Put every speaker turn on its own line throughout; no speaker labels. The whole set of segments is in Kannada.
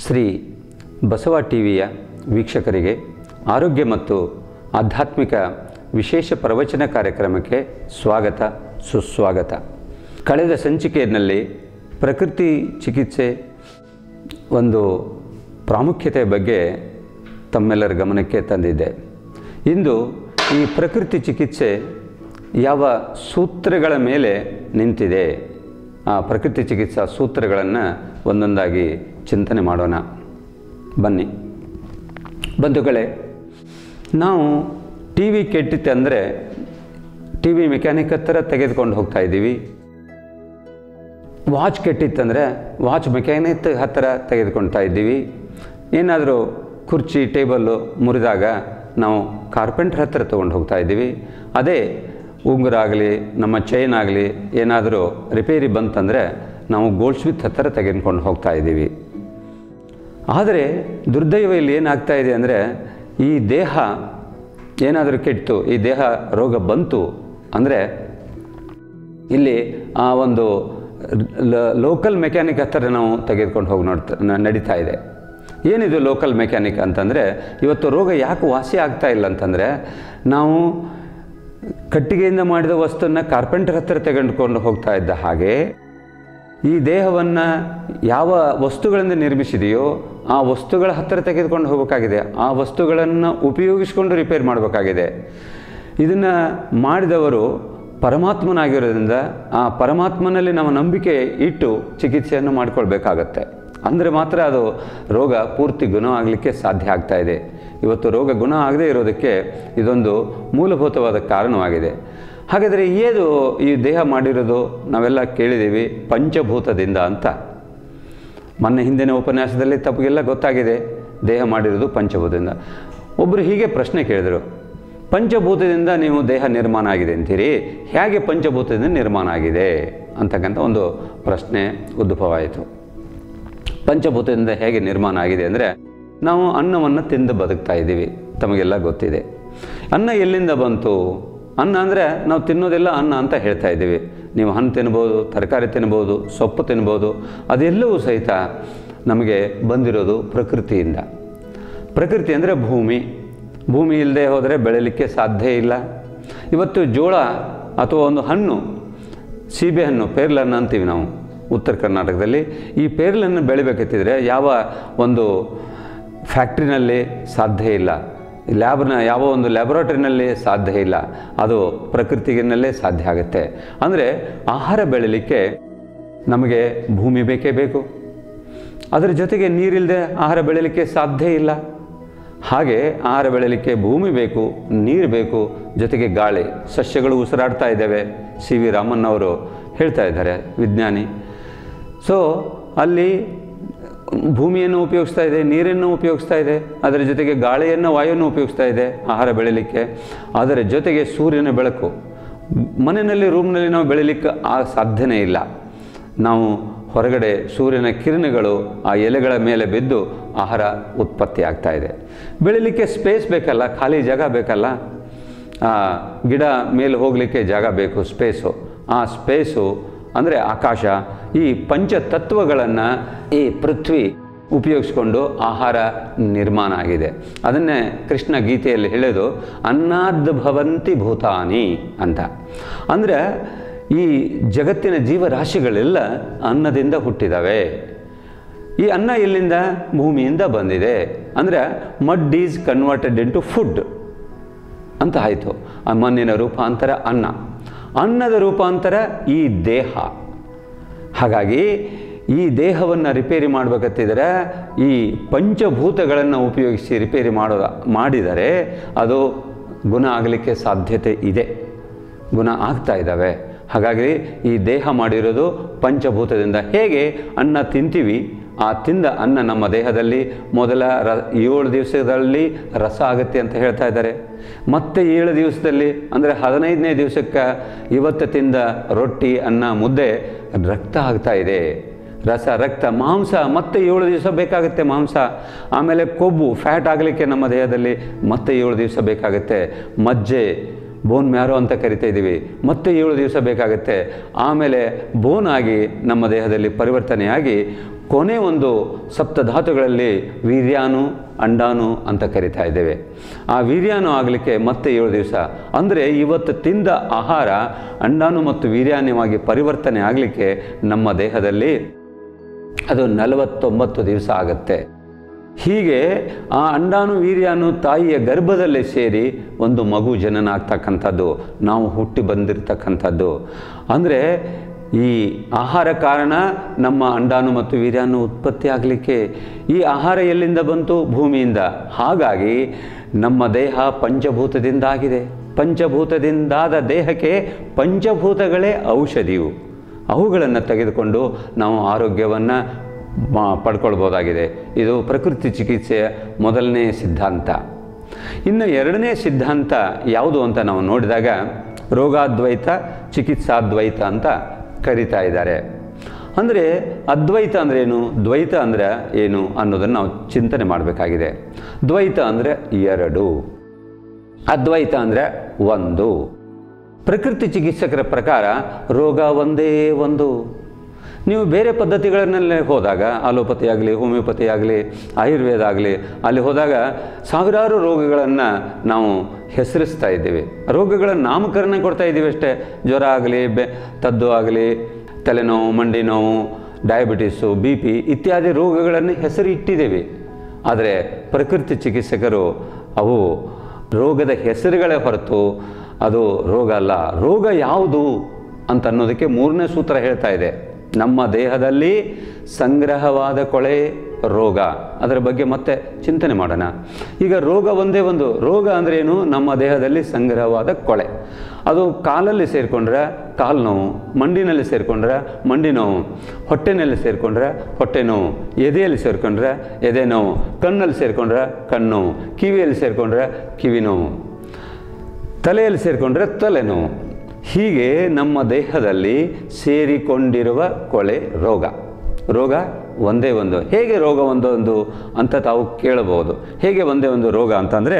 ಶ್ರೀ ಬಸವ ಟಿವಿಯ ವೀಕ್ಷಕರಿಗೆ ಆರೋಗ್ಯ ಮತ್ತು ಆಧ್ಯಾತ್ಮಿಕ ವಿಶೇಷ ಪ್ರವಚನ ಕಾರ್ಯಕ್ರಮಕ್ಕೆ ಸ್ವಾಗತ ಸುಸ್ವಾಗತ ಕಳೆದ ಸಂಚಿಕೆಯಲ್ಲಿ ಪ್ರಕೃತಿ ಚಿಕಿತ್ಸೆ ಒಂದು ಪ್ರಾಮುಖ್ಯತೆ ಬಗ್ಗೆ ತಮ್ಮೆಲ್ಲರ ಗಮನಕ್ಕೆ ತಂದಿದ್ದೆ ಇಂದು ಈ ಪ್ರಕೃತಿ ಚಿಕಿತ್ಸೆ ಯಾವ ಸೂತ್ರಗಳ ಮೇಲೆ ನಿಂತಿದೆ ಆ ಪ್ರಕೃತಿ ಚಿಕಿತ್ಸಾ ಸೂತ್ರಗಳನ್ನು ಒಂದೊಂದಾಗಿ ಚಿಂತನೆ ಮಾಡೋಣ ಬನ್ನಿ ಬಂಧುಗಳೇ ನಾವು ಟಿ ವಿ ಕೆಟ್ಟಿತ್ತೆ ಅಂದರೆ ಟಿ ವಿ ಮೆಕ್ಯಾನಿಕ್ ಹತ್ತಿರ ತೆಗೆದುಕೊಂಡು ಹೋಗ್ತಾ ಇದ್ದೀವಿ ವಾಚ್ ಕೆಟ್ಟಿತ್ತಂದರೆ ವಾಚ್ ಮೆಕ್ಯಾನಿಕ್ ಹತ್ತಿರ ತೆಗೆದುಕೊಳ್ತಾ ಇದ್ದೀವಿ ಏನಾದರೂ ಕುರ್ಚಿ ಟೇಬಲ್ಲು ಮುರಿದಾಗ ನಾವು ಕಾರ್ಪೆಂಟ್ರ್ ಹತ್ತಿರ ತೊಗೊಂಡು ಹೋಗ್ತಾ ಇದ್ದೀವಿ ಅದೇ ಉಂಗುರ ಆಗಲಿ ನಮ್ಮ ಚೈನ್ ಆಗಲಿ ಏನಾದರೂ ರಿಪೇರಿ ಬಂತಂದರೆ ನಾವು ಗೋಲ್ಡ್ ಸ್ಮಿತ್ ಹತ್ತಿರ ತೆಗೆದುಕೊಂಡು ಹೋಗ್ತಾ ಇದ್ದೀವಿ ಆದರೆ ದುರ್ದೈವ ಇಲ್ಲಿ ಏನಾಗ್ತಾ ಇದೆ ಅಂದರೆ ಈ ದೇಹ ಏನಾದರೂ ಕೆಟ್ಟು ಈ ದೇಹ ರೋಗ ಬಂತು ಅಂದರೆ ಇಲ್ಲಿ ಆ ಒಂದು ಲೋಕಲ್ ಮೆಕ್ಯಾನಿಕ್ ಹತ್ತಿರ ನಾವು ತೆಗೆದುಕೊಂಡು ಹೋಗಿ ನೋಡ್ತಾ ನ- ನಡೀತಾ ಇದೆ ಏನಿದು ಲೋಕಲ್ ಮೆಕ್ಯಾನಿಕ್ ಅಂತಂದರೆ ಇವತ್ತು ರೋಗ ಯಾಕೆ ವಾಸಿ ಆಗ್ತಾ ಇಲ್ಲ ಅಂತಂದರೆ ನಾವು ಕಟ್ಟಿಗೆಯಿಂದ ಮಾಡಿದ ವಸ್ತುವನ್ನು ಕಾರ್ಪೆಂಟರ್ ಹತ್ತಿರ ತೆಗೆದುಕೊಂಡು ಹೋಗ್ತಾ ಇದ್ದ ಹಾಗೆ ಈ ದೇಹವನ್ನು ಯಾವ ವಸ್ತುಗಳಿಂದ ನಿರ್ಮಿಸಿದೆಯೋ ಆ ವಸ್ತುಗಳ ಹತ್ತಿರ ತೆಗೆದುಕೊಂಡು ಹೋಗಬೇಕಾಗಿದೆ ಆ ವಸ್ತುಗಳನ್ನು ಉಪಯೋಗಿಸಿಕೊಂಡು ರಿಪೇರ್ ಮಾಡಬೇಕಾಗಿದೆ ಇದನ್ನು ಮಾಡಿದವರು ಪರಮಾತ್ಮನಾಗಿರೋದ್ರಿಂದ ಆ ಪರಮಾತ್ಮನಲ್ಲಿ ನಮ್ಮ ನಂಬಿಕೆ ಇಟ್ಟು ಚಿಕಿತ್ಸೆಯನ್ನು ಮಾಡಿಕೊಳ್ಬೇಕಾಗತ್ತೆ ಅಂದರೆ ಮಾತ್ರ ಅದು ರೋಗ ಪೂರ್ತಿ ಗುಣ ಆಗಲಿಕ್ಕೆ ಸಾಧ್ಯ ಆಗ್ತಾ ಇದೆ ಇವತ್ತು ರೋಗ ಗುಣ ಆಗದೇ ಇರೋದಕ್ಕೆ ಇದೊಂದು ಮೂಲಭೂತವಾದ ಕಾರಣವಾಗಿದೆ ಹಾಗಾದರೆ ಏದು ಈ ದೇಹ ಮಾಡಿರೋದು ನಾವೆಲ್ಲ ಕೇಳಿದ್ದೀವಿ ಪಂಚಭೂತದಿಂದ ಅಂತ ಮೊನ್ನೆ ಹಿಂದಿನ ಉಪನ್ಯಾಸದಲ್ಲಿ ತಮಗೆಲ್ಲ ಗೊತ್ತಾಗಿದೆ ದೇಹ ಮಾಡಿರೋದು ಪಂಚಭೂತದಿಂದ ಒಬ್ಬರು ಹೀಗೆ ಪ್ರಶ್ನೆ ಕೇಳಿದರು ಪಂಚಭೂತದಿಂದ ನೀವು ದೇಹ ನಿರ್ಮಾಣ ಆಗಿದೆ ಅಂತೀರಿ ಹೇಗೆ ಪಂಚಭೂತದಿಂದ ನಿರ್ಮಾಣ ಆಗಿದೆ ಅಂತಕ್ಕಂಥ ಒಂದು ಪ್ರಶ್ನೆ ಉದ್ಭವ ಆಯಿತು ಪಂಚಭೂತದಿಂದ ಹೇಗೆ ನಿರ್ಮಾಣ ಆಗಿದೆ ಅಂದರೆ ನಾವು ಅನ್ನವನ್ನು ತಿಂದು ಬದುಕ್ತಾ ಇದ್ದೀವಿ ತಮಗೆಲ್ಲ ಗೊತ್ತಿದೆ ಅನ್ನ ಎಲ್ಲಿಂದ ಬಂತು ಅನ್ನ ಅಂದರೆ ನಾವು ತಿನ್ನೋದೆಲ್ಲ ಅನ್ನ ಅಂತ ಹೇಳ್ತಾ ಇದ್ದೀವಿ ನೀವು ಹಣ್ಣು ತಿನ್ಬೋದು ತರಕಾರಿ ತಿನ್ಬೋದು ಸೊಪ್ಪು ತಿನ್ಬೋದು ಅದೆಲ್ಲವೂ ಸಹಿತ ನಮಗೆ ಬಂದಿರೋದು ಪ್ರಕೃತಿಯಿಂದ ಪ್ರಕೃತಿ ಅಂದರೆ ಭೂಮಿ ಭೂಮಿ ಇಲ್ಲದೆ ಹೋದರೆ ಬೆಳೀಲಿಕ್ಕೆ ಸಾಧ್ಯ ಇಲ್ಲ ಇವತ್ತು ಜೋಳ ಅಥವಾ ಒಂದು ಹಣ್ಣು ಸೀಬೆಹಣ್ಣು ಪೇರ್ಲನ್ನು ಅಂತೀವಿ ನಾವು ಉತ್ತರ ಕರ್ನಾಟಕದಲ್ಲಿ ಈ ಪೇರ್ಲನ್ನು ಬೆಳಿಬೇಕಂತಿದ್ರೆ ಯಾವ ಒಂದು ಫ್ಯಾಕ್ಟ್ರಿನಲ್ಲಿ ಸಾಧ್ಯ ಇಲ್ಲ ಲ್ಯಾಬ್ನ ಯಾವ ಒಂದು ಲ್ಯಾಬೊರೇಟರಿನಲ್ಲಿ ಸಾಧ್ಯ ಇಲ್ಲ ಅದು ಪ್ರಕೃತಿಗಿನಲ್ಲೇ ಸಾಧ್ಯ ಆಗುತ್ತೆ ಅಂದರೆ ಆಹಾರ ಬೆಳೀಲಿಕ್ಕೆ ನಮಗೆ ಭೂಮಿ ಬೇಕೇ ಬೇಕು ಅದರ ಜೊತೆಗೆ ನೀರಿಲ್ಲದೆ ಆಹಾರ ಬೆಳೀಲಿಕ್ಕೆ ಸಾಧ್ಯ ಇಲ್ಲ ಹಾಗೆ ಆಹಾರ ಬೆಳೀಲಿಕ್ಕೆ ಭೂಮಿ ಬೇಕು ನೀರು ಬೇಕು ಜೊತೆಗೆ ಗಾಳಿ ಸಸ್ಯಗಳು ಉಸಿರಾಡ್ತಾ ಇದ್ದಾವೆ ಸಿ ವಿ ರಾಮನ್ ಅವರು ಹೇಳ್ತಾ ಇದ್ದಾರೆ ವಿಜ್ಞಾನಿ ಸೊ ಅಲ್ಲಿ ಭೂಮಿಯನ್ನು ಉಪಯೋಗಿಸ್ತಾ ಇದೆ ನೀರನ್ನು ಉಪಯೋಗಿಸ್ತಾ ಇದೆ ಅದರ ಜೊತೆಗೆ ಗಾಳಿಯನ್ನು ವಾಯುವನ್ನು ಉಪಯೋಗಿಸ್ತಾ ಇದೆ ಆಹಾರ ಬೆಳೀಲಿಕ್ಕೆ ಅದರ ಜೊತೆಗೆ ಸೂರ್ಯನ ಬೆಳಕು ಮನೆಯಲ್ಲಿ ರೂಮ್ನಲ್ಲಿ ನಾವು ಬೆಳೀಲಿಕ್ಕೆ ಆ ಸಾಧ್ಯನೇ ಇಲ್ಲ ನಾವು ಹೊರಗಡೆ ಸೂರ್ಯನ ಕಿರಣಗಳು ಆ ಎಲೆಗಳ ಮೇಲೆ ಬಿದ್ದು ಆಹಾರ ಉತ್ಪತ್ತಿ ಆಗ್ತಾ ಇದೆ ಬೆಳೀಲಿಕ್ಕೆ ಸ್ಪೇಸ್ ಬೇಕಲ್ಲ ಖಾಲಿ ಜಾಗ ಬೇಕಲ್ಲ ಆ, ಗಿಡ ಮೇಲೆ ಹೋಗಲಿಕ್ಕೆ ಜಾಗ ಬೇಕು ಸ್ಪೇಸು ಆ ಸ್ಪೇಸು ಅಂದರೆ ಆಕಾಶ ಈ ಪಂಚತತ್ವಗಳನ್ನು ಈ ಪೃಥ್ವಿ ಉಪಯೋಗಿಸ್ಕೊಂಡು ಆಹಾರ ನಿರ್ಮಾಣ ಆಗಿದೆ ಅದನ್ನೇ ಕೃಷ್ಣ ಗೀತೆಯಲ್ಲಿ ಹೇಳೋದು ಅನ್ನಾದ್ ಭವಂತಿ ಭೂತಾನಿ ಅಂತ ಅಂದರೆ ಈ ಜಗತ್ತಿನ ಜೀವರಾಶಿಗಳೆಲ್ಲ ಅನ್ನದಿಂದ ಹುಟ್ಟಿದವೆ ಈ ಅನ್ನ ಎಲ್ಲಿಂದ ಭೂಮಿಯಿಂದ ಬಂದಿದೆ ಅಂದರೆ mud is converted into food ಅಂತ ಆಯಿತು ಆ ಮಣ್ಣಿನ ರೂಪಾಂತರ ಅನ್ನ ಅನ್ನದ ರೂಪಾಂತರ ಈ ದೇಹ ಹಾಗಾಗಿ ಈ ದೇಹವನ್ನು ರಿಪೇರಿ ಮಾಡಬೇಕಂತಿದ್ರೆ ಈ ಪಂಚಭೂತಗಳನ್ನು ಉಪಯೋಗಿಸಿ ರಿಪೇರಿ ಮಾಡೋದ ಮಾಡಿದರೆ ಅದು ಗುಣ ಆಗಲಿಕ್ಕೆ ಸಾಧ್ಯತೆ ಇದೆ ಗುಣ ಆಗ್ತಾ ಇದ್ದಾವೆ ಹಾಗಾಗಿ ಈ ದೇಹ ಮಾಡಿರೋದು ಪಂಚಭೂತದಿಂದ ಹೇಗೆ ಅನ್ನ ತಿಂತೀವಿ ಆ ತಿಂದ ಅನ್ನ ನಮ್ಮ ದೇಹದಲ್ಲಿ ಮೊದಲ ರ ಏಳು ದಿವಸದಲ್ಲಿ ರಸ ಆಗುತ್ತೆ ಅಂತ ಹೇಳ್ತಾ ಇದ್ದಾರೆ ಮತ್ತೆ ಏಳು ದಿವಸದಲ್ಲಿ ಅಂದರೆ ಹದಿನೈದನೇ ದಿವಸಕ್ಕೆ ಇವತ್ತು ತಿಂದ ರೊಟ್ಟಿ ಅನ್ನ ಮುದ್ದೆ ರಕ್ತ ಆಗ್ತಾ ಇದೆ ರಸ ರಕ್ತ ಮಾಂಸ ಮತ್ತೆ ಏಳು ದಿವಸ ಬೇಕಾಗುತ್ತೆ ಮಾಂಸ ಆಮೇಲೆ ಕೊಬ್ಬು ಫ್ಯಾಟ್ ಆಗಲಿಕ್ಕೆ ನಮ್ಮ ದೇಹದಲ್ಲಿ ಮತ್ತೆ ಏಳು ದಿವಸ ಬೇಕಾಗುತ್ತೆ ಮಜ್ಜೆ ಬೋನ್ ಮ್ಯಾರೋ ಅಂತ ಕರಿತಾ ಇದ್ದೀವಿ ಮತ್ತೆ ಏಳು ದಿವಸ ಬೇಕಾಗುತ್ತೆ ಆಮೇಲೆ ಬೋನ್ ಆಗಿ ನಮ್ಮ ದೇಹದಲ್ಲಿ ಪರಿವರ್ತನೆಯಾಗಿ ಕೊನೆ ಒಂದು ಸಪ್ತಧಾತುಗಳಲ್ಲಿ ವೀರ್ಯಾನು ಅಂಡಾನು ಅಂತ ಕರಿತಾ ಇದ್ದೇವೆ ಆ ವೀರ್ಯಾನು ಆಗಲಿಕ್ಕೆ ಮತ್ತೆ ಏಳು ದಿವಸ ಅಂದರೆ ಇವತ್ತು ತಿಂದ ಆಹಾರ ಅಂಡಾನು ಮತ್ತು ವೀರ್ಯಾನ್ಯವಾಗಿ ಪರಿವರ್ತನೆ ಆಗಲಿಕ್ಕೆ ನಮ್ಮ ದೇಹದಲ್ಲಿ ಅದು ನಲವತ್ತೊಂಬತ್ತು ದಿವಸ ಆಗುತ್ತೆ ಹೀಗೆ ಆ ಅಂಡಾನು ವೀರ್ಯಾನು ತಾಯಿಯ ಗರ್ಭದಲ್ಲಿ ಸೇರಿ ಒಂದು ಮಗು ಜನನ ಆಗ್ತಕ್ಕಂಥದ್ದು ನಾವು ಹುಟ್ಟಿ ಬಂದಿರತಕ್ಕಂಥದ್ದು ಅಂದರೆ ಈ ಆಹಾರ ಕಾರಣ ನಮ್ಮ ಅಂಡಾನು ಮತ್ತು ವೀರ್ಯಾನು ಉತ್ಪತ್ತಿ ಆಗಲಿಕ್ಕೆ ಈ ಆಹಾರ ಎಲ್ಲಿಂದ ಬಂತು ಭೂಮಿಯಿಂದ ಹಾಗಾಗಿ ನಮ್ಮ ದೇಹ ಪಂಚಭೂತದಿಂದ ಆಗಿದೆ ಪಂಚಭೂತದಿಂದಾದ ದೇಹಕ್ಕೆ ಪಂಚಭೂತಗಳೇ ಔಷಧಿಯು ಅವುಗಳನ್ನು ತೆಗೆದುಕೊಂಡು ನಾವು ಆರೋಗ್ಯವನ್ನು ಪಡ್ಕೊಳ್ಬೋದಾಗಿದೆ ಇದು ಪ್ರಕೃತಿ ಚಿಕಿತ್ಸೆಯ ಮೊದಲನೇ ಸಿದ್ಧಾಂತ ಇನ್ನು ಎರಡನೇ ಸಿದ್ಧಾಂತ ಯಾವುದು ಅಂತ ನಾವು ನೋಡಿದಾಗ ರೋಗಾದ್ವೈತ ಚಿಕಿತ್ಸಾದ್ವೈತ ಅಂತ ಕರಿತಾ ಇದ್ದಾರೆ ಅಂದರೆ ಅದ್ವೈತ ಅಂದರೆ ಏನು ದ್ವೈತ ಅಂದರೆ ಏನು ಅನ್ನೋದನ್ನು ನಾವು ಚಿಂತನೆ ಮಾಡಬೇಕಾಗಿದೆ ದ್ವೈತ ಅಂದರೆ ಎರಡು ಅದ್ವೈತ ಅಂದರೆ ಒಂದು ಪ್ರಕೃತಿ ಚಿಕಿತ್ಸಕರ ಪ್ರಕಾರ ರೋಗ ಒಂದೇ ಒಂದು ನೀವು ಬೇರೆ ಪದ್ಧತಿಗಳನ್ನೆಲ್ಲ ಹೋದಾಗ ಅಲೋಪತಿ ಆಗಲಿ ಹೋಮಿಯೋಪತಿ ಆಗಲಿ ಆಯುರ್ವೇದ ಆಗಲಿ ಅಲ್ಲಿ ಹೋದಾಗ ಸಾವಿರಾರು ರೋಗಗಳನ್ನು ನಾವು ಹೆಸರಿಸ್ತಾ ಇದ್ದೀವಿ ರೋಗಗಳ ನಾಮಕರಣ ಕೊಡ್ತಾ ಇದ್ದೀವಿ ಅಷ್ಟೇ ಜ್ವರ ಆಗಲಿ ಬೆ ತದ್ದು ಆಗಲಿ ತಲೆನೋವು ಮಂಡಿ ನೋವು ಡಯಾಬಿಟಿಸು ಬಿ ಪಿ ಇತ್ಯಾದಿ ರೋಗಗಳನ್ನು ಹೆಸರು ಇಟ್ಟಿದ್ದೇವೆ ಆದರೆ ಪ್ರಕೃತಿ ಚಿಕಿತ್ಸಕರು ಅವು ರೋಗದ ಹೆಸರುಗಳೇ ಹೊರತು ಅದು ರೋಗ ಅಲ್ಲ ರೋಗ ಯಾವುದು ಅಂತ ಅನ್ನೋದಕ್ಕೆ ಮೂರನೇ ಸೂತ್ರ ಹೇಳ್ತಾ ಇದೆ ನಮ್ಮ ದೇಹದಲ್ಲಿ ಸಂಗ್ರಹವಾದ ಕೊಳೆ ರೋಗ ಅದರ ಬಗ್ಗೆ ಮತ್ತೆ ಚಿಂತನೆ ಮಾಡೋಣ ಈಗ ರೋಗ ಒಂದೇ ಒಂದು ರೋಗ ಅಂದ್ರೆ ಏನು ನಮ್ಮ ದೇಹದಲ್ಲಿ ಸಂಗ್ರಹವಾದ ಕೊಳೆ ಅದು ಕಾಲಲ್ಲಿ ಸೇರಿಕೊಂಡ್ರೆ ಕಾಲು ನೋವು ಮಂಡಿನಲ್ಲಿ ಸೇರಿಕೊಂಡ್ರೆ ಮಂಡಿ ನೋವು ಹೊಟ್ಟೆನಲ್ಲಿ ಸೇರಿಕೊಂಡ್ರೆ ಹೊಟ್ಟೆ ನೋವು ಎದೆಯಲ್ಲಿ ಸೇರಿಕೊಂಡ್ರೆ ಎದೆ ನೋವು ಕಣ್ಣಲ್ಲಿ ಸೇರಿಕೊಂಡ್ರೆ ಕಣ್ಣು ಕಿವಿಯಲ್ಲಿ ಸೇರಿಕೊಂಡ್ರೆ ಕಿವಿ ನೋವು ತಲೆಯಲ್ಲಿ ಸೇರಿಕೊಂಡ್ರೆ ತಲೆನೋವು ಹೀಗೆ ನಮ್ಮ ದೇಹದಲ್ಲಿ ಸೇರಿಕೊಂಡಿರುವ ಕೊಳೆ ರೋಗ ರೋಗ ಒಂದೇ ಒಂದು ಹೇಗೆ ರೋಗ ಒಂದೊಂದು ಅಂತ ತಾವು ಕೇಳಬಹುದು ಹೇಗೆ ಒಂದೇ ಒಂದು ರೋಗ ಅಂತಂದರೆ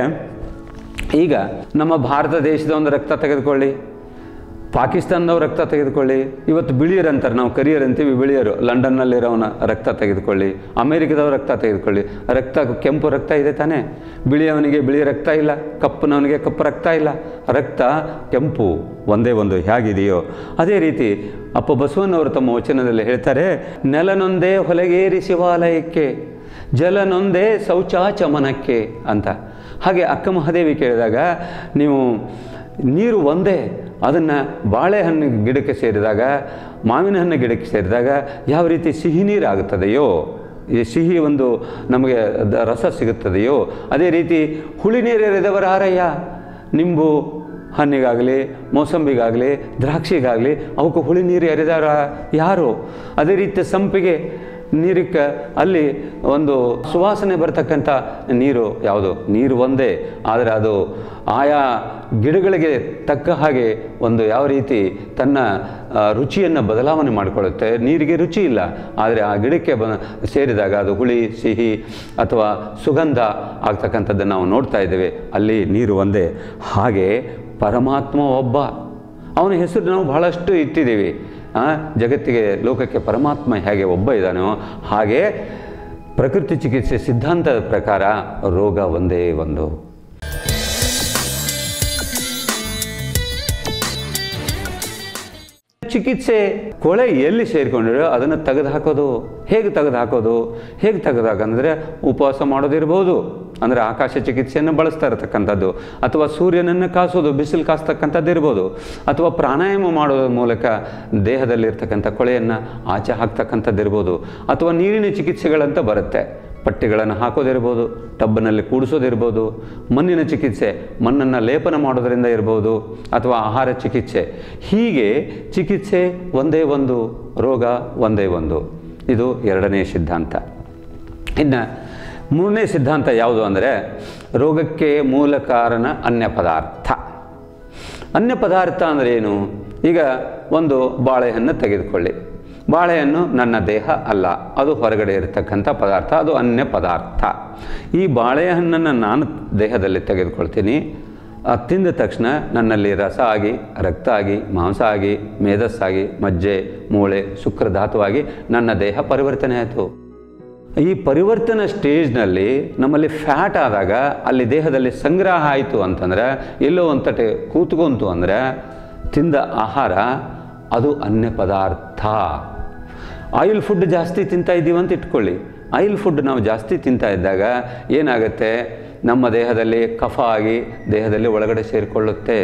ಈಗ ನಮ್ಮ ಭಾರತ ದೇಶದ ಒಂದು ರಕ್ತ ತೆಗೆದುಕೊಳ್ಳಿ ಪಾಕಿಸ್ತಾನದವ್ರ ರಕ್ತ ತೆಗೆದುಕೊಳ್ಳಿ ಇವತ್ತು ಬಿಳಿಯರು ಅಂತಾರೆ ನಾವು ಕರಿಯರ್ ಅಂತೀವಿ ಬಿಳಿಯರು ಲಂಡನ್ನಲ್ಲಿರೋನ ರಕ್ತ ತೆಗೆದುಕೊಳ್ಳಿ ಅಮೇರಿಕದವ್ರ ರಕ್ತ ತೆಗೆದುಕೊಳ್ಳಿ ರಕ್ತ ಕೆಂಪು ರಕ್ತ ಇದೆ ತಾನೇ ಬಿಳಿಯವನಿಗೆ ಬಿಳಿ ರಕ್ತ ಇಲ್ಲ ಕಪ್ಪನವನಿಗೆ ಕಪ್ಪು ರಕ್ತ ಇಲ್ಲ ರಕ್ತ ಕೆಂಪು ಒಂದೇ ಒಂದು ಹೇಗಿದೆಯೋ ಅದೇ ರೀತಿ ಅಪ್ಪ ಬಸವಣ್ಣವರು ತಮ್ಮ ವಚನದಲ್ಲಿ ಹೇಳ್ತಾರೆ ನೆಲನೊಂದೇ ಹೊಲಗೇರಿ ಶಿವಾಲಯಕ್ಕೆ ಜಲನೊಂದೇ ಶೌಚಾಚಮನಕ್ಕೆ ಅಂತ ಹಾಗೆ ಅಕ್ಕ ಮಹಾದೇವಿ ಕೇಳಿದಾಗ ನೀವು ನೀರು ಒಂದೇ ಅದನ್ನು ಬಾಳೆಹಣ್ಣು ಗಿಡಕ್ಕೆ ಸೇರಿದಾಗ ಮಾವಿನ ಹಣ್ಣು ಗಿಡಕ್ಕೆ ಸೇರಿದಾಗ ಯಾವ ರೀತಿ ಸಿಹಿ ನೀರು ಆಗುತ್ತದೆಯೋ ಈ ಸಿಹಿ ಒಂದು ನಮಗೆ ದ- ರಸ ಸಿಗುತ್ತದೆಯೋ ಅದೇ ರೀತಿ ಹುಳಿ ನೀರು ಎರೆದವರ ಆರಯ್ಯ ನಿಂಬು ಹಣ್ಣಿಗಾಗಲಿ ಮೋಸಂಬಿಗಾಗಲಿ ದ್ರಾಕ್ಷಿಗಾಗಲಿ ಅವಕ್ಕೆ ಹುಳಿ ನೀರು ಎರೆದಾರ ಯಾರು ಅದೇ ರೀತಿ ಸಂಪಿಗೆ ನೀರಕ್ಕೆ ಅಲ್ಲಿ ಒಂದು ಸುವಾಸನೆ ಬರ್ತಕ್ಕಂಥ ನೀರು ಯಾವುದು ನೀರು ಒಂದೇ ಆದರೆ ಅದು ಆಯಾ ಗಿಡಗಳಿಗೆ ತಕ್ಕ ಹಾಗೆ ಒಂದು ಯಾವ ರೀತಿ ತನ್ನ ರುಚಿಯನ್ನು ಬದಲಾವಣೆ ಮಾಡಿಕೊಳ್ಳುತ್ತೆ ನೀರಿಗೆ ರುಚಿ ಇಲ್ಲ ಆದರೆ ಆ ಗಿಡಕ್ಕೆ ಬ ಸೇರಿದಾಗ ಅದು ಹುಳಿ ಸಿಹಿ ಅಥವಾ ಸುಗಂಧ ಆಗ್ತಕ್ಕಂಥದ್ದನ್ನು ನಾವು ನೋಡ್ತಾ ಇದ್ದೇವೆ ಅಲ್ಲಿ ನೀರು ಒಂದೇ ಹಾಗೆ ಪರಮಾತ್ಮ ಒಬ್ಬ ಅವನ ಹೆಸರು ನಾವು ಬಹಳಷ್ಟು ಇಟ್ಟಿದ್ದೀವಿ ಆ, ಜಗತ್ತಿಗೆ ಲೋಕಕ್ಕೆ ಪರಮಾತ್ಮ ಹೇಗೆ ಒಬ್ಬ ಇದ್ದಾನೋ ಹಾಗೆ ಪ್ರಕೃತಿ ಚಿಕಿತ್ಸೆ ಸಿದ್ಧಾಂತದ ಪ್ರಕಾರ ರೋಗ ಒಂದೇ ಒಂದು ಚಿಕಿತ್ಸೆ ಕೊಳೆ ಎಲ್ಲಿ ಸೇರಿಕೊಂಡಿರೋ ಅದನ್ನು ತೆಗೆದು ಹಾಕೋದು ಹೇಗೆ ತೆಗೆದು ಹಾಕೋದು ಹೇಗೆ ತೆಗೆದು ಹಾಕಂದ್ರೆ ಉಪವಾಸ ಮಾಡೋದಿರ್ಬೋದು ಅಂದರೆ ಆಕಾಶ ಚಿಕಿತ್ಸೆಯನ್ನು ಬಳಸ್ತಾ ಇರತಕ್ಕಂಥದ್ದು ಅಥವಾ ಸೂರ್ಯನನ್ನು ಕಾಸೋದು ಬಿಸಿಲು ಕಾಸ್ತಕ್ಕಂಥದ್ದು ಇರ್ಬೋದು ಅಥವಾ ಪ್ರಾಣಾಯಾಮ ಮಾಡೋದ್ರ ಮೂಲಕ ದೇಹದಲ್ಲಿರ್ತಕ್ಕಂಥ ಕೊಳೆಯನ್ನು ಆಚೆ ಹಾಕ್ತಕ್ಕಂಥದ್ದು ಇರ್ಬೋದು ಅಥವಾ ನೀರಿನ ಚಿಕಿತ್ಸೆಗಳಂತ ಬರುತ್ತೆ ಪಟ್ಟಿಗಳನ್ನು ಹಾಕೋದಿರ್ಬೋದು ಟಬ್ಬಿನಲ್ಲಿ ಕೂಡಿಸೋದಿರ್ಬೋದು ಮಣ್ಣಿನ ಚಿಕಿತ್ಸೆ ಮಣ್ಣನ್ನು ಲೇಪನ ಮಾಡೋದರಿಂದ ಇರ್ಬೋದು ಅಥವಾ ಆಹಾರ ಚಿಕಿತ್ಸೆ ಹೀಗೆ ಚಿಕಿತ್ಸೆ ಒಂದೇ ಒಂದು ರೋಗ ಒಂದೇ ಒಂದು ಇದು ಎರಡನೇ ಸಿದ್ಧಾಂತ ಇನ್ನು ಮೂರನೇ ಸಿದ್ಧಾಂತ ಯಾವುದು ಅಂದರೆ ರೋಗಕ್ಕೆ ಮೂಲ ಕಾರಣ ಅನ್ಯ ಪದಾರ್ಥ ಅನ್ಯ ಪದಾರ್ಥ ಅಂದರೆ ಏನು ಈಗ ಒಂದು ಬಾಳೆಹಣ್ಣು ತೆಗೆದುಕೊಳ್ಳಿ ಬಾಳೆಹಣ್ಣು ನನ್ನ ದೇಹ ಅಲ್ಲ ಅದು ಹೊರಗಡೆ ಇರತಕ್ಕಂಥ ಪದಾರ್ಥ ಅದು ಅನ್ಯ ಪದಾರ್ಥ ಈ ಬಾಳೆಹಣ್ಣನ್ನು ನಾನು ದೇಹದಲ್ಲಿ ತೆಗೆದುಕೊಳ್ತೀನಿ ಆ ತಿಂದ ತಕ್ಷಣ ನನ್ನಲ್ಲಿ ರಸ ಆಗಿ ರಕ್ತ ಆಗಿ ಮಾಂಸ ಆಗಿ ಮೇಧಸ್ಸಾಗಿ ಮಜ್ಜೆ ಮೂಳೆ ಶುಕ್ರಧಾತುವಾಗಿ ನನ್ನ ದೇಹ ಪರಿವರ್ತನೆ ಆಯಿತು ಈ ಪರಿವರ್ತನಾ ಸ್ಟೇಜ್ನಲ್ಲಿ ನಮ್ಮಲ್ಲಿ ಫ್ಯಾಟ್ ಆದಾಗ ಅಲ್ಲಿ ದೇಹದಲ್ಲಿ ಸಂಗ್ರಹ ಆಯಿತು ಅಂತಂದರೆ ಎಲ್ಲೋ ಒಂದು ತಟೆ ಕೂತ್ಕೊಂತು ಅಂದರೆ ತಿಂದ ಆಹಾರ ಅದು ಅನ್ಯ ಪದಾರ್ಥ ಆಯಿಲ್ ಫುಡ್ ಜಾಸ್ತಿ ತಿಂತಾ ಇದ್ದೀವಿ ಅಂತ ಇಟ್ಕೊಳ್ಳಿ ಆಯಿಲ್ ಫುಡ್ ನಾವು ಜಾಸ್ತಿ ತಿಂತಾ ಇದ್ದಾಗ ಏನಾಗುತ್ತೆ ನಮ್ಮ ದೇಹದಲ್ಲಿ ಕಫ ಆಗಿ ದೇಹದಲ್ಲಿ ಒಳಗಡೆ ಸೇರಿಕೊಳ್ಳುತ್ತೆ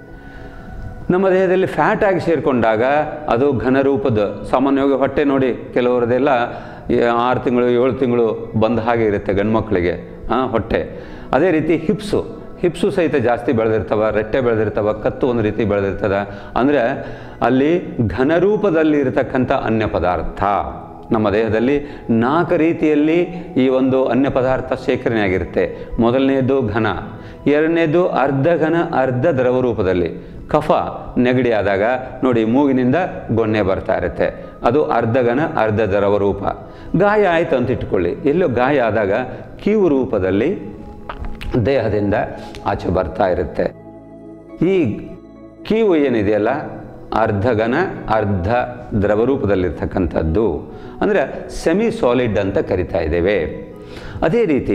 ನಮ್ಮ ದೇಹದಲ್ಲಿ ಫ್ಯಾಟ್ ಆಗಿ ಸೇರಿಕೊಂಡಾಗ ಅದು ಘನರೂಪದ ಸಾಮಾನ್ಯವಾಗಿ ಹೊಟ್ಟೆ ನೋಡಿ ಕೆಲವರದೆಲ್ಲ ಆರು ತಿಂಗಳು ಏಳು ತಿಂಗಳು ಬಂದ ಹಾಗೆ ಇರುತ್ತೆ ಗಂಡು ಮಕ್ಕಳಿಗೆ ಹಾಂ ಹೊಟ್ಟೆ ಅದೇ ರೀತಿ ಹಿಪ್ಸು ಹಿಪ್ಸು ಸಹಿತ ಜಾಸ್ತಿ ಬೆಳೆದಿರ್ತವ ರೆಟ್ಟೆ ಬೆಳೆದಿರ್ತವ ಕತ್ತು ಒಂದು ರೀತಿ ಬೆಳೆದಿರ್ತದ ಅಂದರೆ ಅಲ್ಲಿ ಘನರೂಪದಲ್ಲಿ ಇರತಕ್ಕಂಥ ಅನ್ಯ ಪದಾರ್ಥ ನಮ್ಮ ದೇಹದಲ್ಲಿ ನಾಲ್ಕು ರೀತಿಯಲ್ಲಿ ಈ ಒಂದು ಅನ್ಯ ಪದಾರ್ಥ ಶೇಖರಣೆ ಆಗಿರುತ್ತೆ ಮೊದಲನೇದು ಘನ ಎರಡನೇದು ಅರ್ಧ ಘನ ಅರ್ಧ ದ್ರವ ರೂಪದಲ್ಲಿ ಕಫ ನೆಗಡಿ ಆದಾಗ ನೋಡಿ ಮೂಗಿನಿಂದ ಗೊನ್ನೆ ಬರ್ತಾ ಇರುತ್ತೆ ಅದು ಅರ್ಧ ಘನ ಅರ್ಧ ದ್ರವ ರೂಪ ಗಾಯ ಆಯಿತು ಅಂತ ಇಟ್ಕೊಳ್ಳಿ ಎಲ್ಲೋ ಗಾಯ ಆದಾಗ ಕೀವು ರೂಪದಲ್ಲಿ ದೇಹದಿಂದ ಆಚೆ ಬರ್ತಾ ಇರುತ್ತೆ ಈ ಕೀವು ಏನಿದೆಯಲ್ಲ ಅರ್ಧ ಘನ ಅರ್ಧ ದ್ರವ ರೂಪದಲ್ಲಿರ್ತಕ್ಕಂಥದ್ದು ಅಂದರೆ ಸೆಮಿ ಸಾಲಿಡ್ ಅಂತ ಕರಿತಾ ಇದ್ದೇವೆ ಅದೇ ರೀತಿ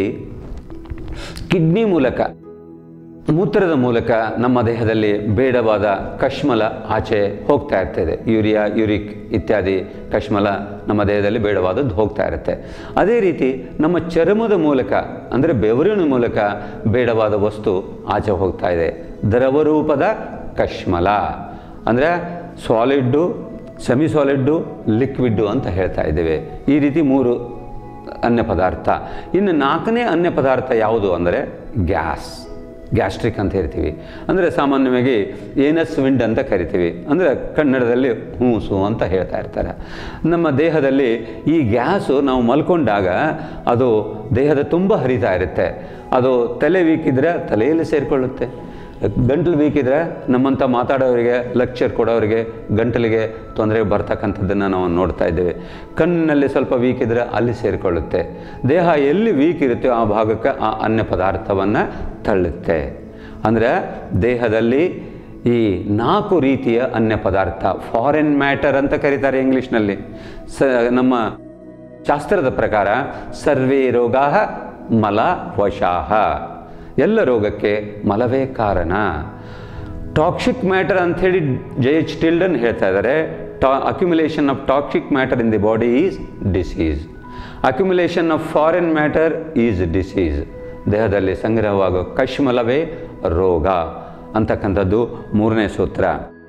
ಕಿಡ್ನಿ ಮೂಲಕ ಮೂತ್ರದ ಮೂಲಕ ನಮ್ಮ ದೇಹದಲ್ಲಿ ಬೇಡವಾದ ಕಶ್ಮಲ ಆಚೆ ಹೋಗ್ತಾ ಇರ್ತದೆ ಯೂರಿಯಾ ಯೂರಿಕ್ ಇತ್ಯಾದಿ ಕಶ್ಮಲ ನಮ್ಮ ದೇಹದಲ್ಲಿ ಬೇಡವಾದದ್ದು ಹೋಗ್ತಾ ಇರುತ್ತೆ ಅದೇ ರೀತಿ ನಮ್ಮ ಚರ್ಮದ ಮೂಲಕ ಅಂದರೆ ಬೆವರಿನ ಮೂಲಕ ಬೇಡವಾದ ವಸ್ತು ಆಚೆ ಹೋಗ್ತಾ ಇದೆ ದ್ರವರೂಪದ ಕಶ್ಮಲ ಅಂದರೆ ಸಾಲಿಡ್ಡು ಸೆಮಿ ಸಾಲಿಡ್ಡು ಲಿಕ್ವಿಡ್ಡು ಅಂತ ಹೇಳ್ತಾ ಇದ್ದೇವೆ ಈ ರೀತಿ ಮೂರು ಅನ್ಯ ಪದಾರ್ಥ ಇನ್ನು ನಾಲ್ಕನೇ ಅನ್ಯ ಪದಾರ್ಥ ಯಾವುದು ಅಂದರೆ ಗ್ಯಾಸ್ ಗ್ಯಾಸ್ಟ್ರಿಕ್ ಅಂತ ಹೇಳ್ತೀವಿ ಅಂದರೆ ಸಾಮಾನ್ಯವಾಗಿ ಏನಸ್ ವಿಂಡ್ ಅಂತ ಕರಿತೀವಿ ಅಂದರೆ ಕನ್ನಡದಲ್ಲಿ ಹೂಸು ಅಂತ ಹೇಳ್ತಾ ಇರ್ತಾರೆ ನಮ್ಮ ದೇಹದಲ್ಲಿ ಈ ಗ್ಯಾಸು ನಾವು ಮಲ್ಕೊಂಡಾಗ ಅದು ದೇಹದ ತುಂಬ ಹರಿತಾ ಇರುತ್ತೆ ಅದು ತಲೆ ವೀಕಿದ್ರೆ ತಲೆಯಲ್ಲಿ ಸೇರಿಕೊಳ್ಳುತ್ತೆ ಗಂಟಲು ವೀಕಿದ್ರೆ ನಮ್ಮಂಥ ಮಾತಾಡೋರಿಗೆ ಲೆಕ್ಚರ್ ಕೊಡೋರಿಗೆ ಗಂಟಲಿಗೆ ತೊಂದರೆ ಬರ್ತಕ್ಕಂಥದ್ದನ್ನು ನಾವು ನೋಡ್ತಾ ಇದ್ದೇವೆ ಕಣ್ಣಿನಲ್ಲಿ ಸ್ವಲ್ಪ ವೀಕ್ ಇದ್ದರೆ ಅಲ್ಲಿ ಸೇರಿಕೊಳ್ಳುತ್ತೆ ದೇಹ ಎಲ್ಲಿ ವೀಕ್ ಇರುತ್ತೋ ಆ ಭಾಗಕ್ಕೆ ಆ ಅನ್ಯ ಪದಾರ್ಥವನ್ನು ತಳ್ಳುತ್ತೆ ಅಂದರೆ ದೇಹದಲ್ಲಿ ಈ ನಾಲ್ಕು ರೀತಿಯ ಅನ್ಯ ಪದಾರ್ಥ ಫಾರಿನ್ ಮ್ಯಾಟರ್ ಅಂತ ಕರೀತಾರೆ ಇಂಗ್ಲೀಷ್ನಲ್ಲಿ ಸ ನಮ್ಮ ಶಾಸ್ತ್ರದ ಪ್ರಕಾರ ಸರ್ವೇ ರೋಗಾ ಮಲ ವಶಾಹ ಎಲ್ಲ ರೋಗಕ್ಕೆ ಮಲವೇ ಕಾರಣ ಟಾಕ್ಸಿಕ್ ಮ್ಯಾಟರ್ ಅಂಥೇಳಿ ಜೆ ಎಚ್ ಟಿಲ್ಡನ್ ಹೇಳ್ತಾ ಇದ್ದಾರೆ ಟಾ accumulation of toxic matter in the body is disease accumulation of foreign matter is disease ದೇಹದಲ್ಲಿ ಸಂಗ್ರಹವಾಗೋ ಕಶ್ಮಲವೇ ರೋಗ ಅಂತಕ್ಕಂಥದ್ದು ಮೂರನೇ ಸೂತ್ರ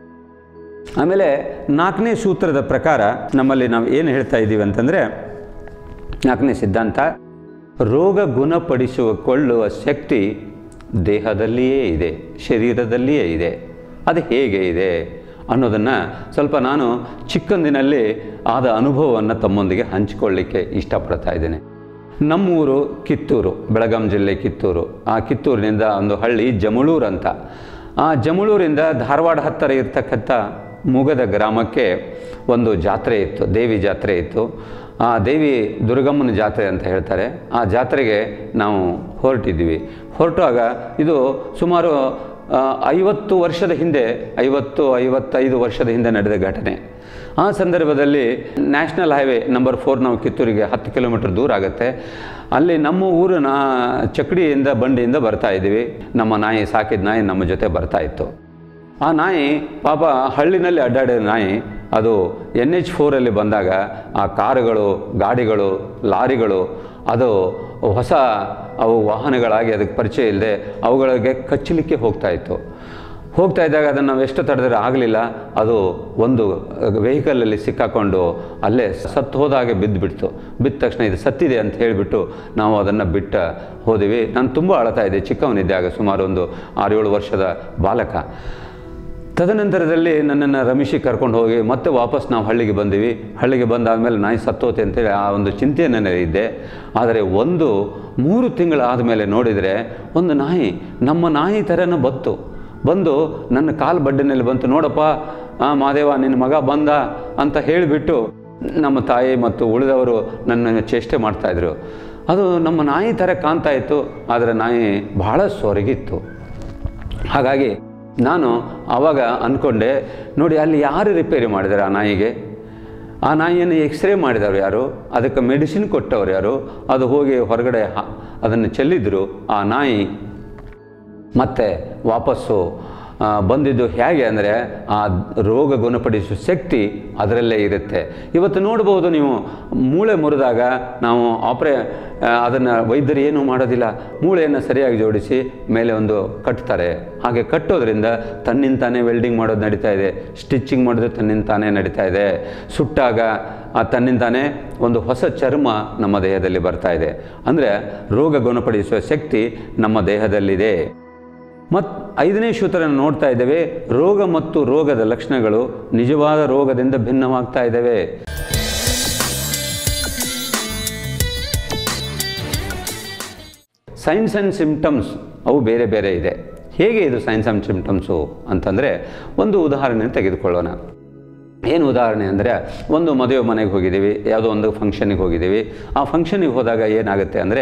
ಆಮೇಲೆ ನಾಲ್ಕನೇ ಸೂತ್ರದ ಪ್ರಕಾರ ನಮ್ಮಲ್ಲಿ ನಾವು ಏನು ಹೇಳ್ತಾ ಇದ್ದೀವಿ ಅಂತಂದರೆ ನಾಲ್ಕನೇ ಸಿದ್ಧಾಂತ ರೋಗ ಗುಣಪಡಿಸಿಕೊಳ್ಳುವ ಶಕ್ತಿ ದೇಹದಲ್ಲಿಯೇ ಇದೆ ಶರೀರದಲ್ಲಿಯೇ ಇದೆ ಅದು ಹೇಗೆ ಇದೆ ಅನ್ನೋದನ್ನು ಸ್ವಲ್ಪ ನಾನು ಚಿಕ್ಕಂದಿನಲ್ಲಿ ಆದ ಅನುಭವವನ್ನು ತಮ್ಮೊಂದಿಗೆ ಹಂಚಿಕೊಳ್ಳಿಕ್ಕೆ ಇಷ್ಟಪಡ್ತಾ ಇದ್ದೇನೆ ನಮ್ಮೂರು ಕಿತ್ತೂರು ಬೆಳಗಾಂ ಜಿಲ್ಲೆ ಕಿತ್ತೂರು ಆ ಕಿತ್ತೂರಿನಿಂದ ಒಂದು ಹಳ್ಳಿ ಜಮಳೂರು ಅಂತ ಆ ಜಮಳೂರಿಂದ ಧಾರವಾಡ ಹತ್ತಿರ ಇರ್ತಕ್ಕಂಥ ಮುಗದ ಗ್ರಾಮಕ್ಕೆ ಒಂದು ಜಾತ್ರೆ ಇತ್ತು ದೇವಿ ಜಾತ್ರೆ ಇತ್ತು ಆ ದೇವಿ ದುರ್ಗಮ್ಮನ ಜಾತ್ರೆ ಅಂತ ಹೇಳ್ತಾರೆ ಆ ಜಾತ್ರೆಗೆ ನಾವು ಹೊರಟಿದ್ವಿ ಹೊರಟಾಗ ಇದು ಸುಮಾರು ಆ, ಐವತ್ತು ವರ್ಷದ ಹಿಂದೆ ಐವತ್ತು ಐವತ್ತೈದು ವರ್ಷದ ಹಿಂದೆ ನಡೆದ ಘಟನೆ ಆ ಸಂದರ್ಭದಲ್ಲಿ ನ್ಯಾಷನಲ್ ಹೈವೇ ನಂಬರ್ ಫೋರ್ ನಾವು ಕಿತ್ತೂರಿಗೆ ಹತ್ತು ಕಿಲೋಮೀಟರ್ ದೂರ ಆಗುತ್ತೆ ಅಲ್ಲಿ ನಮ್ಮ ಊರಿನ ಚಕಡಿಯಿಂದ ಬಂಡಿಯಿಂದ ಬರ್ತಾ ಇದ್ದೀವಿ ನಮ್ಮ ನಾಯಿ ಸಾಕಿದ ನಾಯಿ ನಮ್ಮ ಜೊತೆ ಬರ್ತಾ ಇತ್ತು ಆ ನಾಯಿ ಪಾಪ ಹಳ್ಳಿನಲ್ಲಿ ಅಡ್ಡಾಡಿದ ನಾಯಿ ಅದು ಎನ್ ಎಚ್ ಫೋರಲ್ಲಿ ಬಂದಾಗ ಆ ಕಾರುಗಳು ಗಾಡಿಗಳು ಲಾರಿಗಳು ಅದು ಹೊಸ ಅವು ವಾಹನಗಳಾಗಿ ಅದಕ್ಕೆ ಪರಿಚಯ ಇಲ್ಲದೆ ಅವುಗಳಿಗೆ ಕಚ್ಚಲಿಕ್ಕೆ ಹೋಗ್ತಾ ಇತ್ತು ಹೋಗ್ತಾ ಇದ್ದಾಗ ಅದನ್ನು ನಾವು ಎಷ್ಟು ತಡೆದ್ರೆ ಆಗಲಿಲ್ಲ ಅದು ಒಂದು ವೆಹಿಕಲಲ್ಲಿ ಸಿಕ್ಕಾಕೊಂಡು ಅಲ್ಲೇ ಸತ್ತು ಹೋದಾಗೆ ಬಿದ್ದುಬಿಡ್ತು ಬಿದ್ದ ತಕ್ಷಣ ಇದು ಸತ್ತಿದೆ ಅಂತ ಹೇಳಿಬಿಟ್ಟು ನಾವು ಅದನ್ನು ಬಿಟ್ಟ ಹೋದಿವಿ ನಾನು ತುಂಬ ಅಳ್ತಾ ಇದ್ದೆ ಚಿಕ್ಕವನಿದ್ದೆ ಆಗ ಸುಮಾರು ಒಂದು ಆರೇಳು ವರ್ಷದ ಬಾಲಕ ತದನಂತರದಲ್ಲಿ ನನ್ನನ್ನು ರಮೇಶಿಗೆ ಕರ್ಕೊಂಡು ಹೋಗಿ ಮತ್ತೆ ವಾಪಸ್ ನಾವು ಹಳ್ಳಿಗೆ ಬಂದಿವಿ ಹಳ್ಳಿಗೆ ಬಂದಾದಮೇಲೆ ನಾಯಿ ಸತ್ತೋತೆ ಅಂತೇಳಿ ಆ ಒಂದು ಚಿಂತೆಯನ್ನೇ ಇದ್ದೆ ಆದರೆ ಒಂದು ಮೂರು ತಿಂಗಳಾದ ಮೇಲೆ ನೋಡಿದರೆ ಒಂದು ನಾಯಿ ನಮ್ಮ ನಾಯಿ ಥರನೇ ಬತ್ತು ಬಂದು ನನ್ನ ಕಾಲು ಬಡ್ಡಿನಲ್ಲಿ ಬಂತು ನೋಡಪ್ಪ ಆ ಮಾದೇವ ನಿನ್ನ ಮಗ ಬಂದ ಅಂತ ಹೇಳಿಬಿಟ್ಟು ನಮ್ಮ ತಾಯಿ ಮತ್ತು ಉಳಿದವರು ನನ್ನನ್ನು ಚೇಷ್ಟೆ ಮಾಡ್ತಾಯಿದ್ರು ಅದು ನಮ್ಮ ನಾಯಿ ಥರ ಕಾಣ್ತಾ ಇತ್ತು ಆದರೆ ನಾಯಿ ಬಹಳ ಸೊರಗಿತ್ತು ಹಾಗಾಗಿ ನಾನು ಆವಾಗ ಅಂದ್ಕೊಂಡೆ ನೋಡಿ ಅಲ್ಲಿ ಯಾರು ರಿಪೇರಿ ಮಾಡಿದ್ದಾರೆ ಆ ನಾಯಿಗೆ ಆ ನಾಯಿಯನ್ನು ಎಕ್ಸ್ರೇ ಮಾಡಿದವರು ಯಾರು ಅದಕ್ಕೆ ಮೆಡಿಸಿನ್ ಕೊಟ್ಟವ್ರು ಯಾರು ಅದು ಹೋಗಿ ಹೊರಗಡೆ ಹಾ- ಅದನ್ನು ಚೆಲ್ಲಿದ್ರು ಆ ನಾಯಿ ಮತ್ತೆ ವಾಪಸ್ಸು ಆ, ಬಂದಿದ್ದು ಹೇಗೆ ಅಂದರೆ ಆ ರೋಗ ಗುಣಪಡಿಸುವ ಶಕ್ತಿ ಅದರಲ್ಲೇ ಇರುತ್ತೆ ಇವತ್ತು ನೋಡ್ಬೋದು ನೀವು ಮೂಳೆ ಮುರಿದಾಗ ನಾವು ಆಪ್ರೇ ಅದನ್ನು ವೈದ್ಯರು ಏನೂ ಮಾಡೋದಿಲ್ಲ ಮೂಳೆಯನ್ನು ಸರಿಯಾಗಿ ಜೋಡಿಸಿ ಮೇಲೆ ಒಂದು ಕಟ್ತಾರೆ ಹಾಗೆ ಕಟ್ಟೋದ್ರಿಂದ ತನ್ನಿಂತಾನೇ ವೆಲ್ಡಿಂಗ್ ಮಾಡೋದು ನಡೀತಾ ಇದೆ ಸ್ಟಿಚ್ಚಿಂಗ್ ಮಾಡೋದು ತನ್ನಿಂತಾನೇ ನಡೀತಾ ಇದೆ ಸುಟ್ಟಾಗ ಆ ತನ್ನಿಂತಾನೇ ಒಂದು ಹೊಸ ಚರ್ಮ ನಮ್ಮ ದೇಹದಲ್ಲಿ ಬರ್ತಾ ಇದೆ ಅಂದರೆ ರೋಗ ಗುಣಪಡಿಸುವ ಶಕ್ತಿ ನಮ್ಮ ದೇಹದಲ್ಲಿದೆ ಮತ್ತು ಐದನೇ ಸೂತ್ರನ ನೋಡ್ತಾ ಇದ್ದೇವೆ ರೋಗ ಮತ್ತು ರೋಗದ ಲಕ್ಷಣಗಳು ನಿಜವಾದ ರೋಗದಿಂದ ಭಿನ್ನವಾಗ್ತಾ ಇದ್ದಾವೆ ಸೈನ್ಸ್ ಆ್ಯಂಡ್ ಸಿಂಪ್ಟಮ್ಸ್ ಅವು ಬೇರೆ ಬೇರೆ ಇದೆ ಹೇಗೆ ಇದು ಸೈನ್ಸ್ ಆ್ಯಂಡ್ ಸಿಂಪ್ಟಮ್ಸು ಅಂತಂದರೆ ಒಂದು ಉದಾಹರಣೆ ತೆಗೆದುಕೊಳ್ಳೋಣ ಏನು ಉದಾಹರಣೆ ಅಂದರೆ ಒಂದು ಮದುವೆ ಮನೆಗೆ ಹೋಗಿದ್ದೀವಿ ಯಾವುದೋ ಒಂದು ಫಂಕ್ಷನಿಗೆ ಹೋಗಿದ್ದೀವಿ ಆ ಫಂಕ್ಷನಿಗೆ ಹೋದಾಗ ಏನಾಗುತ್ತೆ ಅಂದರೆ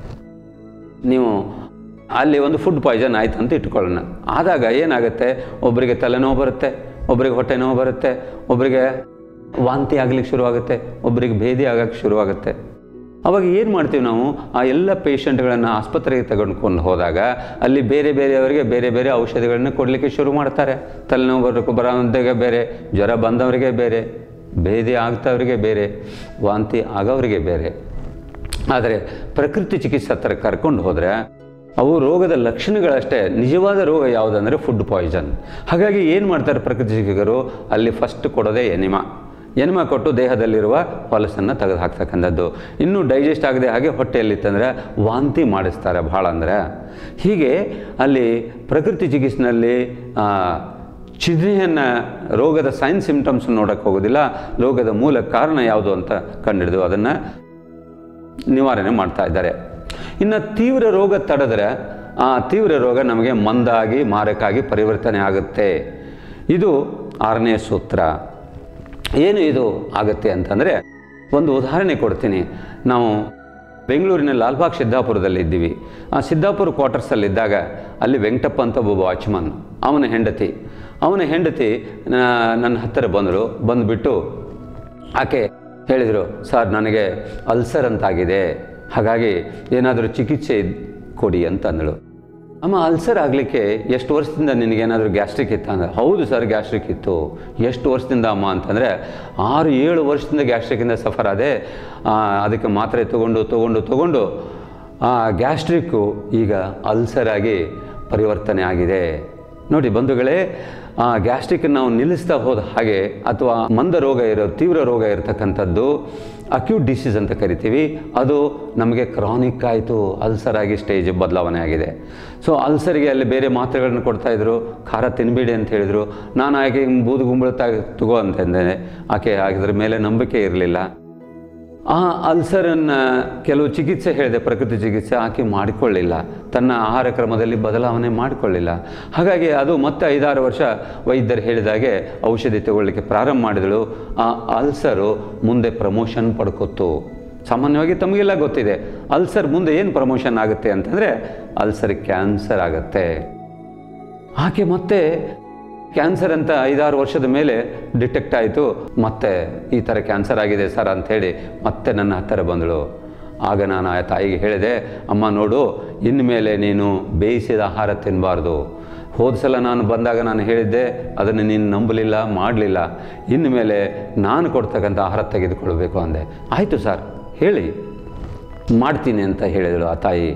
ನೀವು ಅಲ್ಲಿ ಒಂದು ಫುಡ್ ಪಾಯ್ಸನ್ ಆಯ್ತು ಅಂತ ಇಟ್ಕೊಳ್ಳೋಣ ಆದಾಗ ಏನಾಗುತ್ತೆ ಒಬ್ಬರಿಗೆ ತಲೆನೋವು ಬರುತ್ತೆ ಒಬ್ಬರಿಗೆ ಹೊಟ್ಟೆ ನೋವು ಬರುತ್ತೆ ಒಬ್ಬರಿಗೆ ವಾಂತಿ ಆಗ್ಲಿಕ್ಕೆ ಶುರುವಾಗುತ್ತೆ ಒಬ್ಬರಿಗೆ ಭೇದಿ ಆಗಕ್ಕೆ ಶುರುವಾಗುತ್ತೆ ಅವಾಗ ಏನು ಮಾಡ್ತೀವಿ ನಾವು ಆ ಎಲ್ಲ ಪೇಷಂಟ್ಗಳನ್ನು ಆಸ್ಪತ್ರೆಗೆ ತೆಗೆದುಕೊಂಡು ಹೋದಾಗ ಅಲ್ಲಿ ಬೇರೆ ಬೇರೆಯವರಿಗೆ ಬೇರೆ ಬೇರೆ ಔಷಧಿಗಳನ್ನು ಕೊಡಲಿಕ್ಕೆ ಶುರು ಮಾಡ್ತಾರೆ ತಲೆನೋವು ಬರೋಕ್ಕೆ ಬರೋಂಥಗೆ ಬೇರೆ ಜ್ವರ ಬಂದವರಿಗೆ ಬೇರೆ ಭೇದಿ ಆಗ್ತವರಿಗೆ ಬೇರೆ ವಾಂತಿ ಆಗೋವರಿಗೆ ಬೇರೆ ಆದರೆ ಪ್ರಕೃತಿ ಚಿಕಿತ್ಸೆ ಹತ್ರ ಕರ್ಕೊಂಡು ಹೋದರೆ ಅವು ರೋಗದ ಲಕ್ಷಣಗಳಷ್ಟೇ ನಿಜವಾದ ರೋಗ ಯಾವುದಂದರೆ ಫುಡ್ ಪಾಯ್ಸನ್ ಹಾಗಾಗಿ ಏನು ಮಾಡ್ತಾರೆ ಪ್ರಕೃತಿ ಚಿಕಿತ್ಸಕರು ಅಲ್ಲಿ ಫಸ್ಟ್ ಕೊಡೋದೇ ಎನಿಮಾ ಎನಿಮಾ ಕೊಟ್ಟು ದೇಹದಲ್ಲಿರುವ ಹೊಲಸನ್ನು ತೆಗೆದು ಹಾಕ್ತಕ್ಕಂಥದ್ದು ಇನ್ನೂ ಡೈಜೆಸ್ಟ್ ಆಗದೆ ಹಾಗೆ ಹೊಟ್ಟೆಯಲ್ಲಿತ್ತಂದರೆ ವಾಂತಿ ಮಾಡಿಸ್ತಾರೆ ಭಾಳ ಅಂದರೆ ಹೀಗೆ ಅಲ್ಲಿ ಪ್ರಕೃತಿ ಚಿಕಿತ್ಸೆನಲ್ಲಿ ಚಿಹ್ನೆಯನ್ನು ರೋಗದ ಸೈನ್ ಸಿಂಪ್ಟಮ್ಸ್ ನೋಡೋಕ್ಕೆ ಹೋಗೋದಿಲ್ಲ ರೋಗದ ಮೂಲ ಕಾರಣ ಯಾವುದು ಅಂತ ಕಂಡಿಡಿದು ಅದನ್ನು ನಿವಾರಣೆ ಮಾಡ್ತಾ ಇದ್ದಾರೆ ಇನ್ನು ತೀವ್ರ ರೋಗ ತಡೆದ್ರೆ ಆ ತೀವ್ರ ರೋಗ ನಮಗೆ ಮಂದಾಗಿ ಮಾರಕಾಗಿ ಪರಿವರ್ತನೆ ಆಗುತ್ತೆ ಇದು ಆರನೇ ಸೂತ್ರ ಏನು ಇದು ಆಗುತ್ತೆ ಅಂತಂದರೆ ಒಂದು ಉದಾಹರಣೆ ಕೊಡ್ತೀನಿ ನಾವು ಬೆಂಗಳೂರಿನ ಲಾಲ್ಬಾಗ್ ಸಿದ್ದಾಪುರದಲ್ಲಿ ಇದ್ದೀವಿ ಆ ಸಿದ್ದಾಪುರ ಕ್ವಾರ್ಟರ್ಸಲ್ಲಿದ್ದಾಗ ಅಲ್ಲಿ ವೆಂಕಟಪ್ಪ ಅಂತ ಒಬ್ಬ ವಾಚ್ಮನ್ ಅವನ ಹೆಂಡತಿ ಅವನ ಹೆಂಡತಿ ನ- ನನ್ನ ಹತ್ತಿರ ಬಂದರು ಬಂದುಬಿಟ್ಟು ಆಕೆ ಹೇಳಿದರು ಸರ್ ನನಗೆ ಅಲ್ಸರ್ ಅಂತಾಗಿದೆ ಹಾಗಾಗಿ ಏನಾದರೂ ಚಿಕಿತ್ಸೆ ಇದ್- ಕೊಡಿ ಅಂತ ಅಂದಳು ಅಮ್ಮ ಅಲ್ಸರ್ ಆಗಲಿಕ್ಕೆ ಎಷ್ಟು ವರ್ಷದಿಂದ ನಿನಗೇನಾದರೂ ಗ್ಯಾಸ್ಟ್ರಿಕ್ ಇತ್ತ ಅಂದರೆ ಹೌದು ಸರ್ ಗ್ಯಾಸ್ಟ್ರಿಕ್ ಇತ್ತು ಎಷ್ಟು ವರ್ಷದಿಂದ ಅಮ್ಮ ಅಂತಂದರೆ ಆರು ಏಳು ವರ್ಷದಿಂದ ಗ್ಯಾಸ್ಟ್ರಿಕ್ಕಿಂದ ಸಫರ್ ಆದೆ ಆ, ಅದಕ್ಕೆ ಮಾತ್ರೆ ತೊಗೊಂಡು ತೊಗೊಂಡು ತೊಗೊಂಡು ಆ ಗ್ಯಾಸ್ಟ್ರಿಕ್ಕು ಈಗ ಅಲ್ಸರ್ ಆಗಿ ಪರಿವರ್ತನೆ ಆಗಿದೆ ನೋಡಿ ಬಂಧುಗಳೇ ಆ ಗ್ಯಾಸ್ಟ್ರಿಕ್ ನಾವು ನಿಲ್ಲಿಸ್ತಾ ಹೋದ ಹಾಗೆ ಅಥವಾ ಮಂದ ರೋಗ ಇರೋ ತೀವ್ರ ರೋಗ ಇರತಕ್ಕಂಥದ್ದು ಅಕ್ಯೂಟ್ ಡಿಸೀಸ್ ಅಂತ ಕರಿತೀವಿ ಅದು ನಮಗೆ ಕ್ರಾನಿಕ್ ಆಯಿತು ಅಲ್ಸರ್ ಆಗಿ ಸ್ಟೇಜ್ ಬದಲಾವಣೆ ಆಗಿದೆ ಸೊ ಅಲ್ಸರ್ಗೆ ಅಲ್ಲಿ ಬೇರೆ ಮಾತ್ರೆಗಳನ್ನು ಕೊಡ್ತಾಯಿದ್ರು ಖಾರ ತಿನ್ನಬೇಡಿ ಅಂತ ಹೇಳಿದರು ನಾನು ಆಕೆ ಬೂದು ಗುಂಬಳತಾ ತಗೋ ಅಂತಂದೇನೆ ಆಕೆ ಅದ್ರ ಮೇಲೆ ನಂಬಿಕೆ ಇರಲಿಲ್ಲ ಆ ಅಲ್ಸರನ್ನು ಕೆಲವು ಚಿಕಿತ್ಸೆ ಹೇಳಿದೆ ಪ್ರಕೃತಿ ಚಿಕಿತ್ಸೆ ಆಕೆ ಮಾಡಿಕೊಳ್ಳಿಲ್ಲ ತನ್ನ ಆಹಾರ ಕ್ರಮದಲ್ಲಿ ಬದಲಾವಣೆ ಮಾಡಿಕೊಳ್ಳಿಲ್ಲ ಹಾಗಾಗಿ ಅದು ಮತ್ತೆ ಐದಾರು ವರ್ಷ ವೈದ್ಯರು ಹೇಳಿದಾಗೆ ಔಷಧಿ ತಗೊಳ್ಳಿಕ್ಕೆ ಪ್ರಾರಂಭ ಮಾಡಿದಳು ಆ ಅಲ್ಸರು ಮುಂದೆ ಪ್ರಮೋಷನ್ ಪಡ್ಕೊತು ಸಾಮಾನ್ಯವಾಗಿ ತಮಗೆಲ್ಲ ಗೊತ್ತಿದೆ ಅಲ್ಸರ್ ಮುಂದೆ ಏನು ಪ್ರಮೋಷನ್ ಆಗುತ್ತೆ ಅಂತಂದರೆ ಅಲ್ಸರ್ ಕ್ಯಾನ್ಸರ್ ಆಗುತ್ತೆ ಆಕೆ ಮತ್ತೆ ಕ್ಯಾನ್ಸರ್ ಅಂತ ಐದಾರು ವರ್ಷದ ಮೇಲೆ ಡಿಟೆಕ್ಟ್ ಆಯಿತು ಮತ್ತೆ ಈ ಥರ ಕ್ಯಾನ್ಸರ್ ಆಗಿದೆ ಸರ್ ಅಂಥೇಳಿ ಮತ್ತೆ ನನ್ನ ಹತ್ತಿರ ಬಂದಳು ಆಗ ನಾನು ಆ ತಾಯಿಗೆ ಹೇಳಿದೆ ಅಮ್ಮ ನೋಡು ಇನ್ಮೇಲೆ ನೀನು ಬೇಯಿಸಿದ ಆಹಾರ ತಿನ್ನಬಾರ್ದು ಹೋದ ಸಲ ನಾನು ಬಂದಾಗ ನಾನು ಹೇಳಿದ್ದೆ ಅದನ್ನು ನೀನು ನಂಬಲಿಲ್ಲ ಮಾಡಲಿಲ್ಲ ಇನ್ಮೇಲೆ ನಾನು ಕೊಡ್ತಕ್ಕಂಥ ಆಹಾರ ತೆಗೆದುಕೊಳ್ಬೇಕು ಅಂದೆ ಆಯಿತು ಸರ್ ಹೇಳಿ ಮಾಡ್ತೀನಿ ಅಂತ ಹೇಳಿದಳು ಆ ತಾಯಿ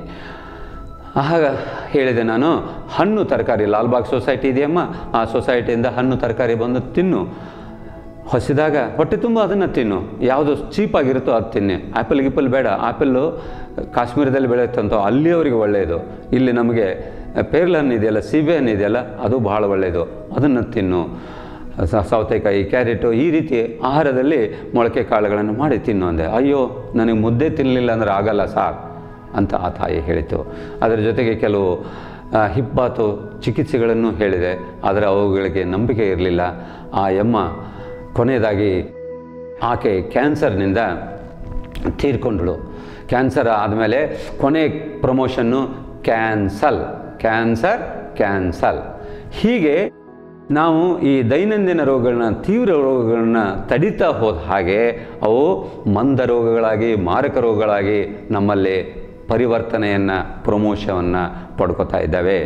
ಆಗ ಹೇಳಿದೆ ನಾನು ಹಣ್ಣು ತರಕಾರಿ ಲಾಲ್ಬಾಗ್ ಸೊಸೈಟಿ ಇದೆಯಮ್ಮ ಆ ಸೊಸೈಟಿಯಿಂದ ಹಣ್ಣು ತರಕಾರಿ ಬಂದು ತಿನ್ನು ಹೊಸಿದಾಗ ಹೊಟ್ಟೆ ತುಂಬ ಅದನ್ನು ತಿನ್ನು ಯಾವುದು ಚೀಪಾಗಿರುತ್ತೋ ಅದು ತಿನ್ನಿ ಆ್ಯಪಲ್ ಗಿಪಲ್ ಬೇಡ ಆ್ಯಪಲ್ಲು ಕಾಶ್ಮೀರದಲ್ಲಿ ಬೆಳೆಯುತ್ತಂತೋ ಅಲ್ಲಿಯವರಿಗೆ ಒಳ್ಳೆಯದು ಇಲ್ಲಿ ನಮಗೆ ಪೇರ್ಲ ಹಣ್ಣು ಇದೆಯಲ್ಲ ಸೀಬೆ ಹಣ್ಣು ಇದೆಯಲ್ಲ ಅದು ಭಾಳ ಒಳ್ಳೆಯದು ಅದನ್ನು ತಿನ್ನು ಸ- ಸೌತೆಕಾಯಿ ಕ್ಯಾರೆಟು ಈ ರೀತಿ ಆಹಾರದಲ್ಲಿ ಮೊಳಕೆ ಕಾಳುಗಳನ್ನು ಮಾಡಿ ತಿನ್ನು ಅಂದೆ ಅಯ್ಯೋ ನನಗೆ ಮುದ್ದೆ ತಿನ್ನಲಿಲ್ಲ ಅಂದ್ರೆ ಆಗಲ್ಲ ಸಾರ್ ಅಂತ ಆ ತಾಯಿ ಹೇಳಿತು ಅದರ ಜೊತೆಗೆ ಕೆಲವು ಆ, ಹಿಪ್ಪಾತು ಚಿಕಿತ್ಸೆಗಳನ್ನು ಹೇಳಿದೆ ಆದರೆ ಅವುಗಳಿಗೆ ನಂಬಿಕೆ ಇರಲಿಲ್ಲ ಆ ಎಮ್ಮ ಕೊನೆಯದಾಗಿ ಆಕೆ ಕ್ಯಾನ್ಸರ್ನಿಂದ ತೀರ್ಕೊಂಡಳು ಕ್ಯಾನ್ಸರ್ ಆದಮೇಲೆ ಕೊನೆ ಪ್ರಮೋಷನ್ನು ಕ್ಯಾನ್ಸಲ್ ಕ್ಯಾನ್ಸರ್ ಕ್ಯಾನ್ಸಲ್ ಹೀಗೆ ನಾವು ಈ ದೈನಂದಿನ ರೋಗಗಳನ್ನ ತೀವ್ರ ರೋಗಗಳನ್ನ ತಡಿತಾ ಹೋದ ಹಾಗೆ ಅವು ಮಂದ ರೋಗಗಳಾಗಿ ಮಾರಕ ರೋಗಗಳಾಗಿ ನಮ್ಮಲ್ಲಿ ಪರಿವರ್ತನೆಯನ್ನು ಪ್ರಮೋಷವನ್ನು ಪಡ್ಕೋತಾ ಇದ್ದಾವೆ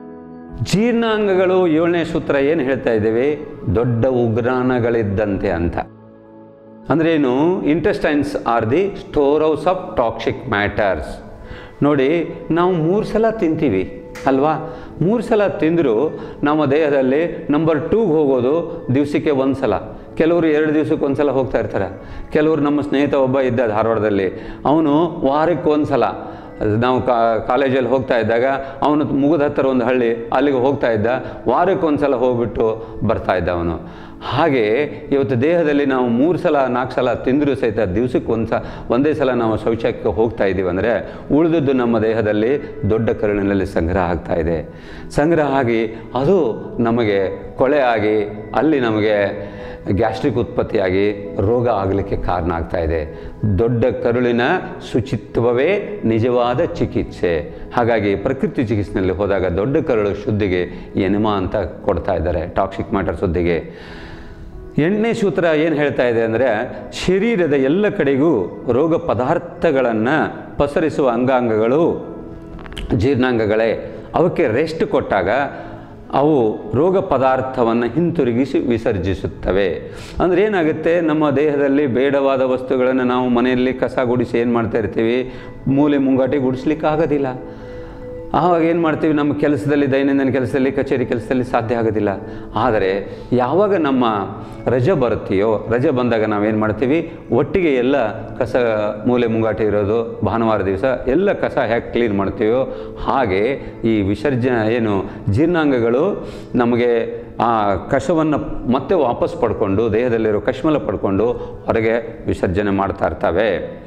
ಜೀರ್ಣಾಂಗಗಳು ಏಳನೇ ಸೂತ್ರ ಏನು ಹೇಳ್ತಾ ಇದ್ದೇವೆ ದೊಡ್ಡ ಉಗ್ರಾಣಗಳಿದ್ದಂತೆ ಅಂತ ಅಂದ್ರೇನು intestines are the store house of toxic matters ನೋಡಿ ನಾವು ಮೂರು ಸಲ ತಿಂತೀವಿ ಅಲ್ವಾ ಮೂರು ಸಲ ತಿಂದರೂ ನಮ್ಮ ದೇಹದಲ್ಲಿ ನಂಬರ್ ಟೂಗೆ ಹೋಗೋದು ದಿವಸಕ್ಕೆ ಒಂದು ಸಲ ಕೆಲವರು ಎರಡು ದಿವಸಕ್ಕೆ ಒಂದು ಸಲ ಹೋಗ್ತಾ ಇರ್ತಾರೆ ಕೆಲವರು ನಮ್ಮ ಸ್ನೇಹಿತ ಒಬ್ಬ ಇದ್ದ ಧಾರವಾಡದಲ್ಲಿ ಅವನು ವಾರಕ್ಕೆ ಒಂದು ಸಲ ನಾವು ಕಾ ಕಾಲೇಜಲ್ಲಿ ಹೋಗ್ತಾ ಇದ್ದಾಗ ಅವನು ಮುಗಿದ ಹತ್ತಿರ ಒಂದು ಹಳ್ಳಿ ಅಲ್ಲಿಗೆ ಹೋಗ್ತಾ ಇದ್ದ ವಾರಕ್ಕೆ ಒಂದು ಸಲ ಹೋಗ್ಬಿಟ್ಟು ಬರ್ತಾ ಇದ್ದ ಅವನು ಹಾಗೆ ಇವತ್ತು ದೇಹದಲ್ಲಿ ನಾವು ಮೂರು ಸಲ ನಾಲ್ಕು ಸಲ ತಿಂದರೂ ಸಹಿತ ದಿವಸಕ್ಕೆ ಒಂದು ಸ ಒಂದೇ ಸಲ ನಾವು ಶೌಚಕ್ಕೆ ಹೋಗ್ತಾ ಇದ್ದೀವಿ ಅಂದರೆ ಉಳಿದದ್ದು ನಮ್ಮ ದೇಹದಲ್ಲಿ ದೊಡ್ಡ ಕರುಳಿನಲ್ಲಿ ಸಂಗ್ರಹ ಆಗ್ತಾ ಇದೆ ಸಂಗ್ರಹ ಆಗಿ ಅದು ನಮಗೆ ಕೊಳೆ ಆಗಿ ಅಲ್ಲಿ ನಮಗೆ ಗ್ಯಾಸ್ಟ್ರಿಕ್ ಉತ್ಪತ್ತಿಯಾಗಿ ರೋಗ ಆಗಲಿಕ್ಕೆ ಕಾರಣ ಆಗ್ತಾ ಇದೆ ದೊಡ್ಡ ಕರುಳಿನ ಶುಚಿತ್ವವೇ ನಿಜವಾದ ಚಿಕಿತ್ಸೆ ಹಾಗಾಗಿ ಪ್ರಕೃತಿ ಚಿಕಿತ್ಸೆಯಲ್ಲಿ ಹೋದಾಗ ದೊಡ್ಡ ಕರುಳು ಶುದ್ಧಿಗೆ ಎನಿಮಾ ಅಂತ ಕೊಡ್ತಾ ಇದ್ದಾರೆ ಟಾಕ್ಸಿಕ್ ಮ್ಯಾಟರ್ ಶುದ್ಧಿಗೆ ಎಂಟನೇ ಸೂತ್ರ ಏನು ಹೇಳ್ತಾ ಇದೆ ಅಂದರೆ ಶರೀರದ ಎಲ್ಲ ಕಡೆಗೂ ರೋಗ ಪದಾರ್ಥಗಳನ್ನು ಪಸರಿಸುವ ಅಂಗಾಂಗಗಳು ಜೀರ್ಣಾಂಗಗಳೇ ಅವಕ್ಕೆ ರೆಸ್ಟ್ ಕೊಟ್ಟಾಗ ಅವು ರೋಗ ಪದಾರ್ಥವನ್ನು ಹಿಂತಿರುಗಿಸಿ ವಿಸರ್ಜಿಸುತ್ತವೆ ಅಂದರೆ ಏನಾಗುತ್ತೆ ನಮ್ಮ ದೇಹದಲ್ಲಿ ಬೇಡವಾದ ವಸ್ತುಗಳನ್ನು ನಾವು ಮನೆಯಲ್ಲಿ ಕಸ ಗುಡಿಸಿ ಏನು ಮಾಡ್ತಾ ಇರ್ತೀವಿ ಮೂಲೆ ಮುಂಗಾಟಿ ಗುಡಿಸ್ಲಿಕ್ಕೆ ಆಗೋದಿಲ್ಲ ಆವಾಗ ಏನು ಮಾಡ್ತೀವಿ ನಮ್ಮ ಕೆಲಸದಲ್ಲಿ ದೈನಂದಿನ ಕೆಲಸದಲ್ಲಿ ಕಚೇರಿ ಕೆಲಸದಲ್ಲಿ ಸಾಧ್ಯ ಆಗೋದಿಲ್ಲ ಆದರೆ ಯಾವಾಗ ನಮ್ಮ ರಜೆ ಬರುತ್ತೆಯೋ ರಜೆ ಬಂದಾಗ ನಾವೇನು ಮಾಡ್ತೀವಿ ಒಟ್ಟಿಗೆ ಎಲ್ಲ ಕಸ ಮೂಲೆ ಮುಂಗಾಟಿ ಇರೋದು ಭಾನುವಾರ ದಿವಸ ಎಲ್ಲ ಕಸ ಹೇಗೆ ಕ್ಲೀನ್ ಮಾಡ್ತೀವೋ ಹಾಗೆ ಈ ವಿಸರ್ಜನೆ ಏನು ಜೀರ್ಣಾಂಗಗಳು ನಮಗೆ ಆ ಕಷವನ್ನು ಮತ್ತೆ ವಾಪಸ್ ಪಡ್ಕೊಂಡು ದೇಹದಲ್ಲಿರೋ ಕಶ್ಮಲ ಪಡ್ಕೊಂಡು ಹೊರಗೆ ವಿಸರ್ಜನೆ ಮಾಡ್ತಾ ಇರ್ತವೆ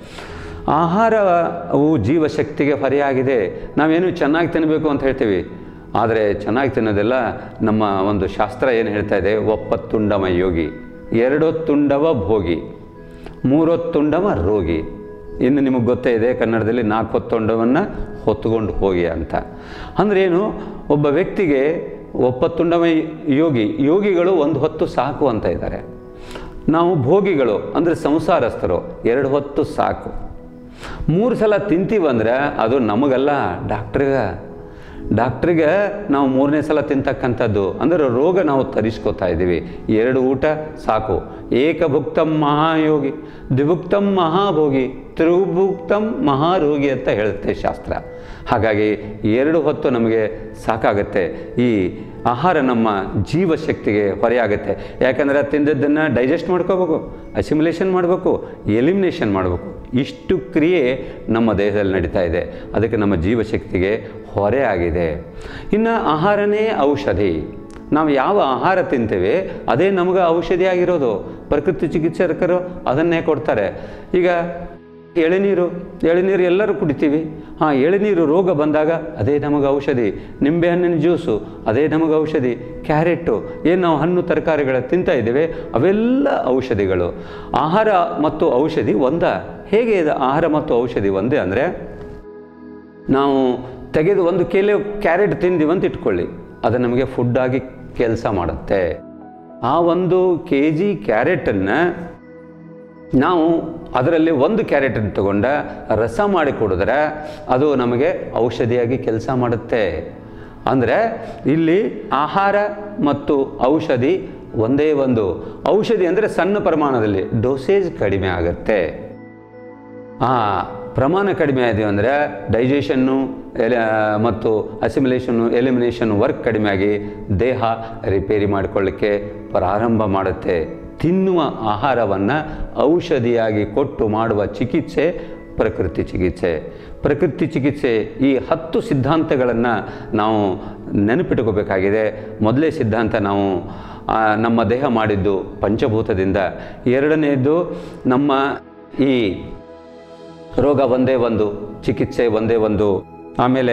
ಆಹಾರವು ಜೀವಶಕ್ತಿಗೆ ಹೊರೆಯಾಗಿದೆ ನಾವೇನು ಚೆನ್ನಾಗಿ ತಿನ್ನಬೇಕು ಅಂತ ಹೇಳ್ತೀವಿ ಆದರೆ ಚೆನ್ನಾಗಿ ತಿನ್ನೋದೆಲ್ಲ ನಮ್ಮ ಒಂದು ಶಾಸ್ತ್ರ ಏನು ಹೇಳ್ತಾ ಇದೆ ಒಪ್ಪತ್ತುಂಡಮ ಯೋಗಿ ಎರಡೊತ್ತುಂಡವ ಭೋಗಿ ಮೂರೊತ್ತುಂಡವ ರೋಗಿ ಇನ್ನು ನಿಮಗೆ ಗೊತ್ತೇ ಇದೆ ಕನ್ನಡದಲ್ಲಿ ನಾಲ್ಕು ಹೊತ್ತುಂಡವನ್ನು ಹೊತ್ತುಕೊಂಡು ಹೋಗಿ ಅಂತ ಅಂದ್ರೆ ಏನು ಒಬ್ಬ ವ್ಯಕ್ತಿಗೆ ಒಪ್ಪತ್ತುಂಡವ ಯೋಗಿ ಯೋಗಿಗಳು ಒಂದು ಹೊತ್ತು ಸಾಕು ಅಂತ ಇದ್ದಾರೆ ನಾವು ಭೋಗಿಗಳು ಅಂದರೆ ಸಂಸಾರಸ್ಥರು ಎರಡು ಹೊತ್ತು ಸಾಕು ಮೂರು ಸಲ ತಿಂತೀವಂದ್ರೆ ಅದು ನಮಗಲ್ಲ ಡಾಕ್ಟ್ರಿಗೆ ಡಾಕ್ಟ್ರಿಗೆ ನಾವು ಮೂರನೇ ಸಲ ತಿಂತಕ್ಕಂಥದ್ದು ಅಂದರೆ ರೋಗ ನಾವು ತರಿಸ್ಕೋತಾ ಇದ್ದೀವಿ ಎರಡು ಊಟ ಸಾಕು ಏಕಭುಕ್ತಂ ಮಹಾಯೋಗಿ ದ್ವಿಭುಕ್ತಂ ಮಹಾಭೋಗಿ ತ್ರಿಭುಕ್ತಂ ಮಹಾರೋಗಿ ಅಂತ ಹೇಳುತ್ತೆ ಶಾಸ್ತ್ರ ಹಾಗಾಗಿ ಎರಡು ಹೊತ್ತು ನಮಗೆ ಸಾಕಾಗತ್ತೆ ಈ ಆಹಾರ ನಮ್ಮ ಜೀವಶಕ್ತಿಗೆ ಹೊರೆಯಾಗುತ್ತೆ ಯಾಕಂದರೆ ತಿಂದದ್ದನ್ನು ಡೈಜೆಸ್ಟ್ ಮಾಡ್ಕೋಬೇಕು ಅಸಿಮ್ಯುಲೇಷನ್ ಮಾಡಬೇಕು ಎಲಿಮಿನೇಷನ್ ಮಾಡಬೇಕು ಇಷ್ಟು ಕ್ರಿಯೆ ನಮ್ಮ ದೇಹದಲ್ಲಿ ನಡೀತಾ ಇದೆ ಅದಕ್ಕೆ ನಮ್ಮ ಜೀವಶಕ್ತಿಗೆ ಹೊರೆ ಆಗಿದೆ ಇನ್ನು ಆಹಾರನೇ ಔಷಧಿ ನಾವು ಯಾವ ಆಹಾರ ತಿಂತೇವೆ ಅದೇ ನಮಗೆ ಔಷಧಿ ಆಗಿರೋದು ಪ್ರಕೃತಿ ಚಿಕಿತ್ಸಕರು ಅದನ್ನೇ ಕೊಡ್ತಾರೆ ಈಗ ಎಳೆನೀರು ಎಳೆನೀರು ಎಲ್ಲರೂ ಕುಡಿತೀವಿ ಹಾಂ ಎಳೆನೀರು ರೋಗ ಬಂದಾಗ ಅದೇ ನಮಗೆ ಔಷಧಿ ನಿಂಬೆಹಣ್ಣಿನ ಜ್ಯೂಸು ಅದೇ ನಮಗೆ ಔಷಧಿ ಕ್ಯಾರೆಟು ಏನು ನಾವು ಹಣ್ಣು ತರಕಾರಿಗಳ ತಿಂತಾ ಇದ್ದೇವೆ ಅವೆಲ್ಲ ಔಷಧಿಗಳು ಆಹಾರ ಮತ್ತು ಔಷಧಿ ಒಂದ ಹೇಗೆ ಇದು ಆಹಾರ ಮತ್ತು ಔಷಧಿ ಒಂದೇ ಅಂದರೆ ನಾವು ತೆಗೆದು ಒಂದು ಕೆಲೆ ಕ್ಯಾರೆಟ್ ತಿಂದೀವಿ ಅಂತ ಇಟ್ಕೊಳ್ಳಿ ಅದು ನಮಗೆ ಫುಡ್ಡಾಗಿ ಕೆಲಸ ಮಾಡುತ್ತೆ ಆ ಒಂದು ಕೆ ಜಿ ಕ್ಯಾರೆಟನ್ನು ನಾವು ಅದರಲ್ಲಿ ಒಂದು ಕ್ಯಾರೆಟನ್ನು ತಗೊಂಡ ರಸ ಮಾಡಿ ಕುಡಿದ್ರೆ ಅದು ನಮಗೆ ಔಷಧಿಯಾಗಿ ಕೆಲಸ ಮಾಡುತ್ತೆ ಅಂದರೆ ಇಲ್ಲಿ ಆಹಾರ ಮತ್ತು ಔಷಧಿ ಒಂದೇ ಒಂದು ಔಷಧಿ ಅಂದರೆ ಸಣ್ಣ ಪ್ರಮಾಣದಲ್ಲಿ ಡೋಸೇಜ್ ಕಡಿಮೆ ಆಗುತ್ತೆ ಆ ಪ್ರಮಾಣ ಕಡಿಮೆ ಆಯಿತು ಅಂದರೆ ಡೈಜೆಷನ್ನು ಎಲೆ ಮತ್ತು ಅಸಿಮಿಲೇಷನ್ನು ಎಲಿಮಿನೇಷನ್ ವರ್ಕ್ ಕಡಿಮೆ ಆಗಿ ದೇಹ ರಿಪೇರಿ ಮಾಡಿಕೊಳ್ಳಿಕ್ಕೆ ಪ್ರಾರಂಭ ಮಾಡುತ್ತೆ ತಿನ್ನುವ ಆಹಾರವನ್ನು ಔಷಧಿಯಾಗಿ ಕೊಟ್ಟು ಮಾಡುವ ಚಿಕಿತ್ಸೆ ಪ್ರಕೃತಿ ಚಿಕಿತ್ಸೆ ಪ್ರಕೃತಿ ಚಿಕಿತ್ಸೆ ಈ ಹತ್ತು ಸಿದ್ಧಾಂತಗಳನ್ನು ನಾವು ನೆನಪಿಟ್ಕೋಬೇಕಾಗಿದೆ ಮೊದಲೇ ಸಿದ್ಧಾಂತ ನಾವು ಆ, ನಮ್ಮ ದೇಹ ಮಾಡಿದ್ದು ಪಂಚಭೂತದಿಂದ ಎರಡನೆಯದು ನಮ್ಮ ಈ ರೋಗ ಒಂದೇ ಒಂದು ಚಿಕಿತ್ಸೆ ಒಂದೇ ಒಂದು ಆಮೇಲೆ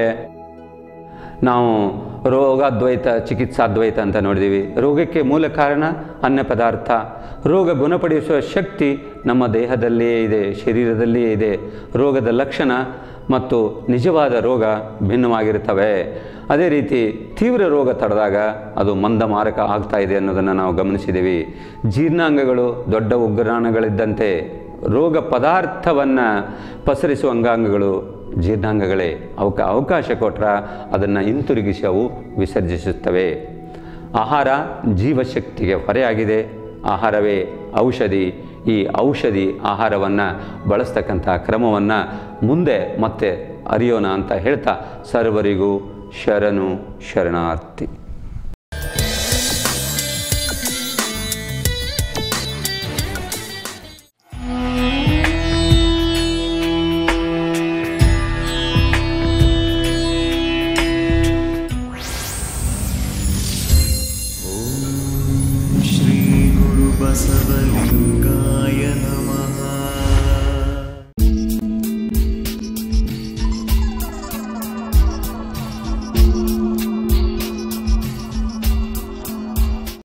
ನಾವು ರೋಗಾದ್ವೈತ ಚಿಕಿತ್ಸಾದ್ವೈತ ಅಂತ ನೋಡಿದ್ದೀವಿ ರೋಗಕ್ಕೆ ಮೂಲ ಕಾರಣ ಅನ್ನ ಪದಾರ್ಥ ರೋಗ ಗುಣಪಡಿಸುವ ಶಕ್ತಿ ನಮ್ಮ ದೇಹದಲ್ಲಿಯೇ ಇದೆ ಶರೀರದಲ್ಲಿಯೇ ಇದೆ ರೋಗದ ಲಕ್ಷಣ ಮತ್ತು ನಿಜವಾದ ರೋಗ ಭಿನ್ನವಾಗಿರ್ತವೆ ಅದೇ ರೀತಿ ತೀವ್ರ ರೋಗ ತಡೆದಾಗ ಅದು ಮಂದಮಾರಕ ಆಗ್ತಾ ಇದೆ ಅನ್ನೋದನ್ನು ನಾವು ಗಮನಿಸಿದ್ದೀವಿ ಜೀರ್ಣಾಂಗಗಳು ದೊಡ್ಡ ಉಗ್ರಾಣಗಳಿದ್ದಂತೆ ರೋಗ ಪದಾರ್ಥವನ್ನು ಪಸರಿಸುವ ಅಂಗಾಂಗಗಳು ಜೀರ್ಣಾಂಗಗಳೇ ಅವಕ ಅವಕಾಶ ಕೊಟ್ಟರೆ ಅದನ್ನು ಹಿಂತಿರುಗಿಸಿ ಅವು ವಿಸರ್ಜಿಸುತ್ತವೆ ಆಹಾರ ಜೀವಶಕ್ತಿಗೆ ಹೊರೆಯಾಗಿದೆ ಆಹಾರವೇ ಔಷಧಿ ಈ ಔಷಧಿ ಆಹಾರವನ್ನು ಬಳಸ್ತಕ್ಕಂಥ ಕ್ರಮವನ್ನು ಮುಂದೆ ಮತ್ತೆ ಅರಿಯೋಣ ಅಂತ ಹೇಳ್ತಾ ಸರ್ವರಿಗೂ ಶರಣು ಶರಣಾರ್ಥಿ
श्रीगुरुबसव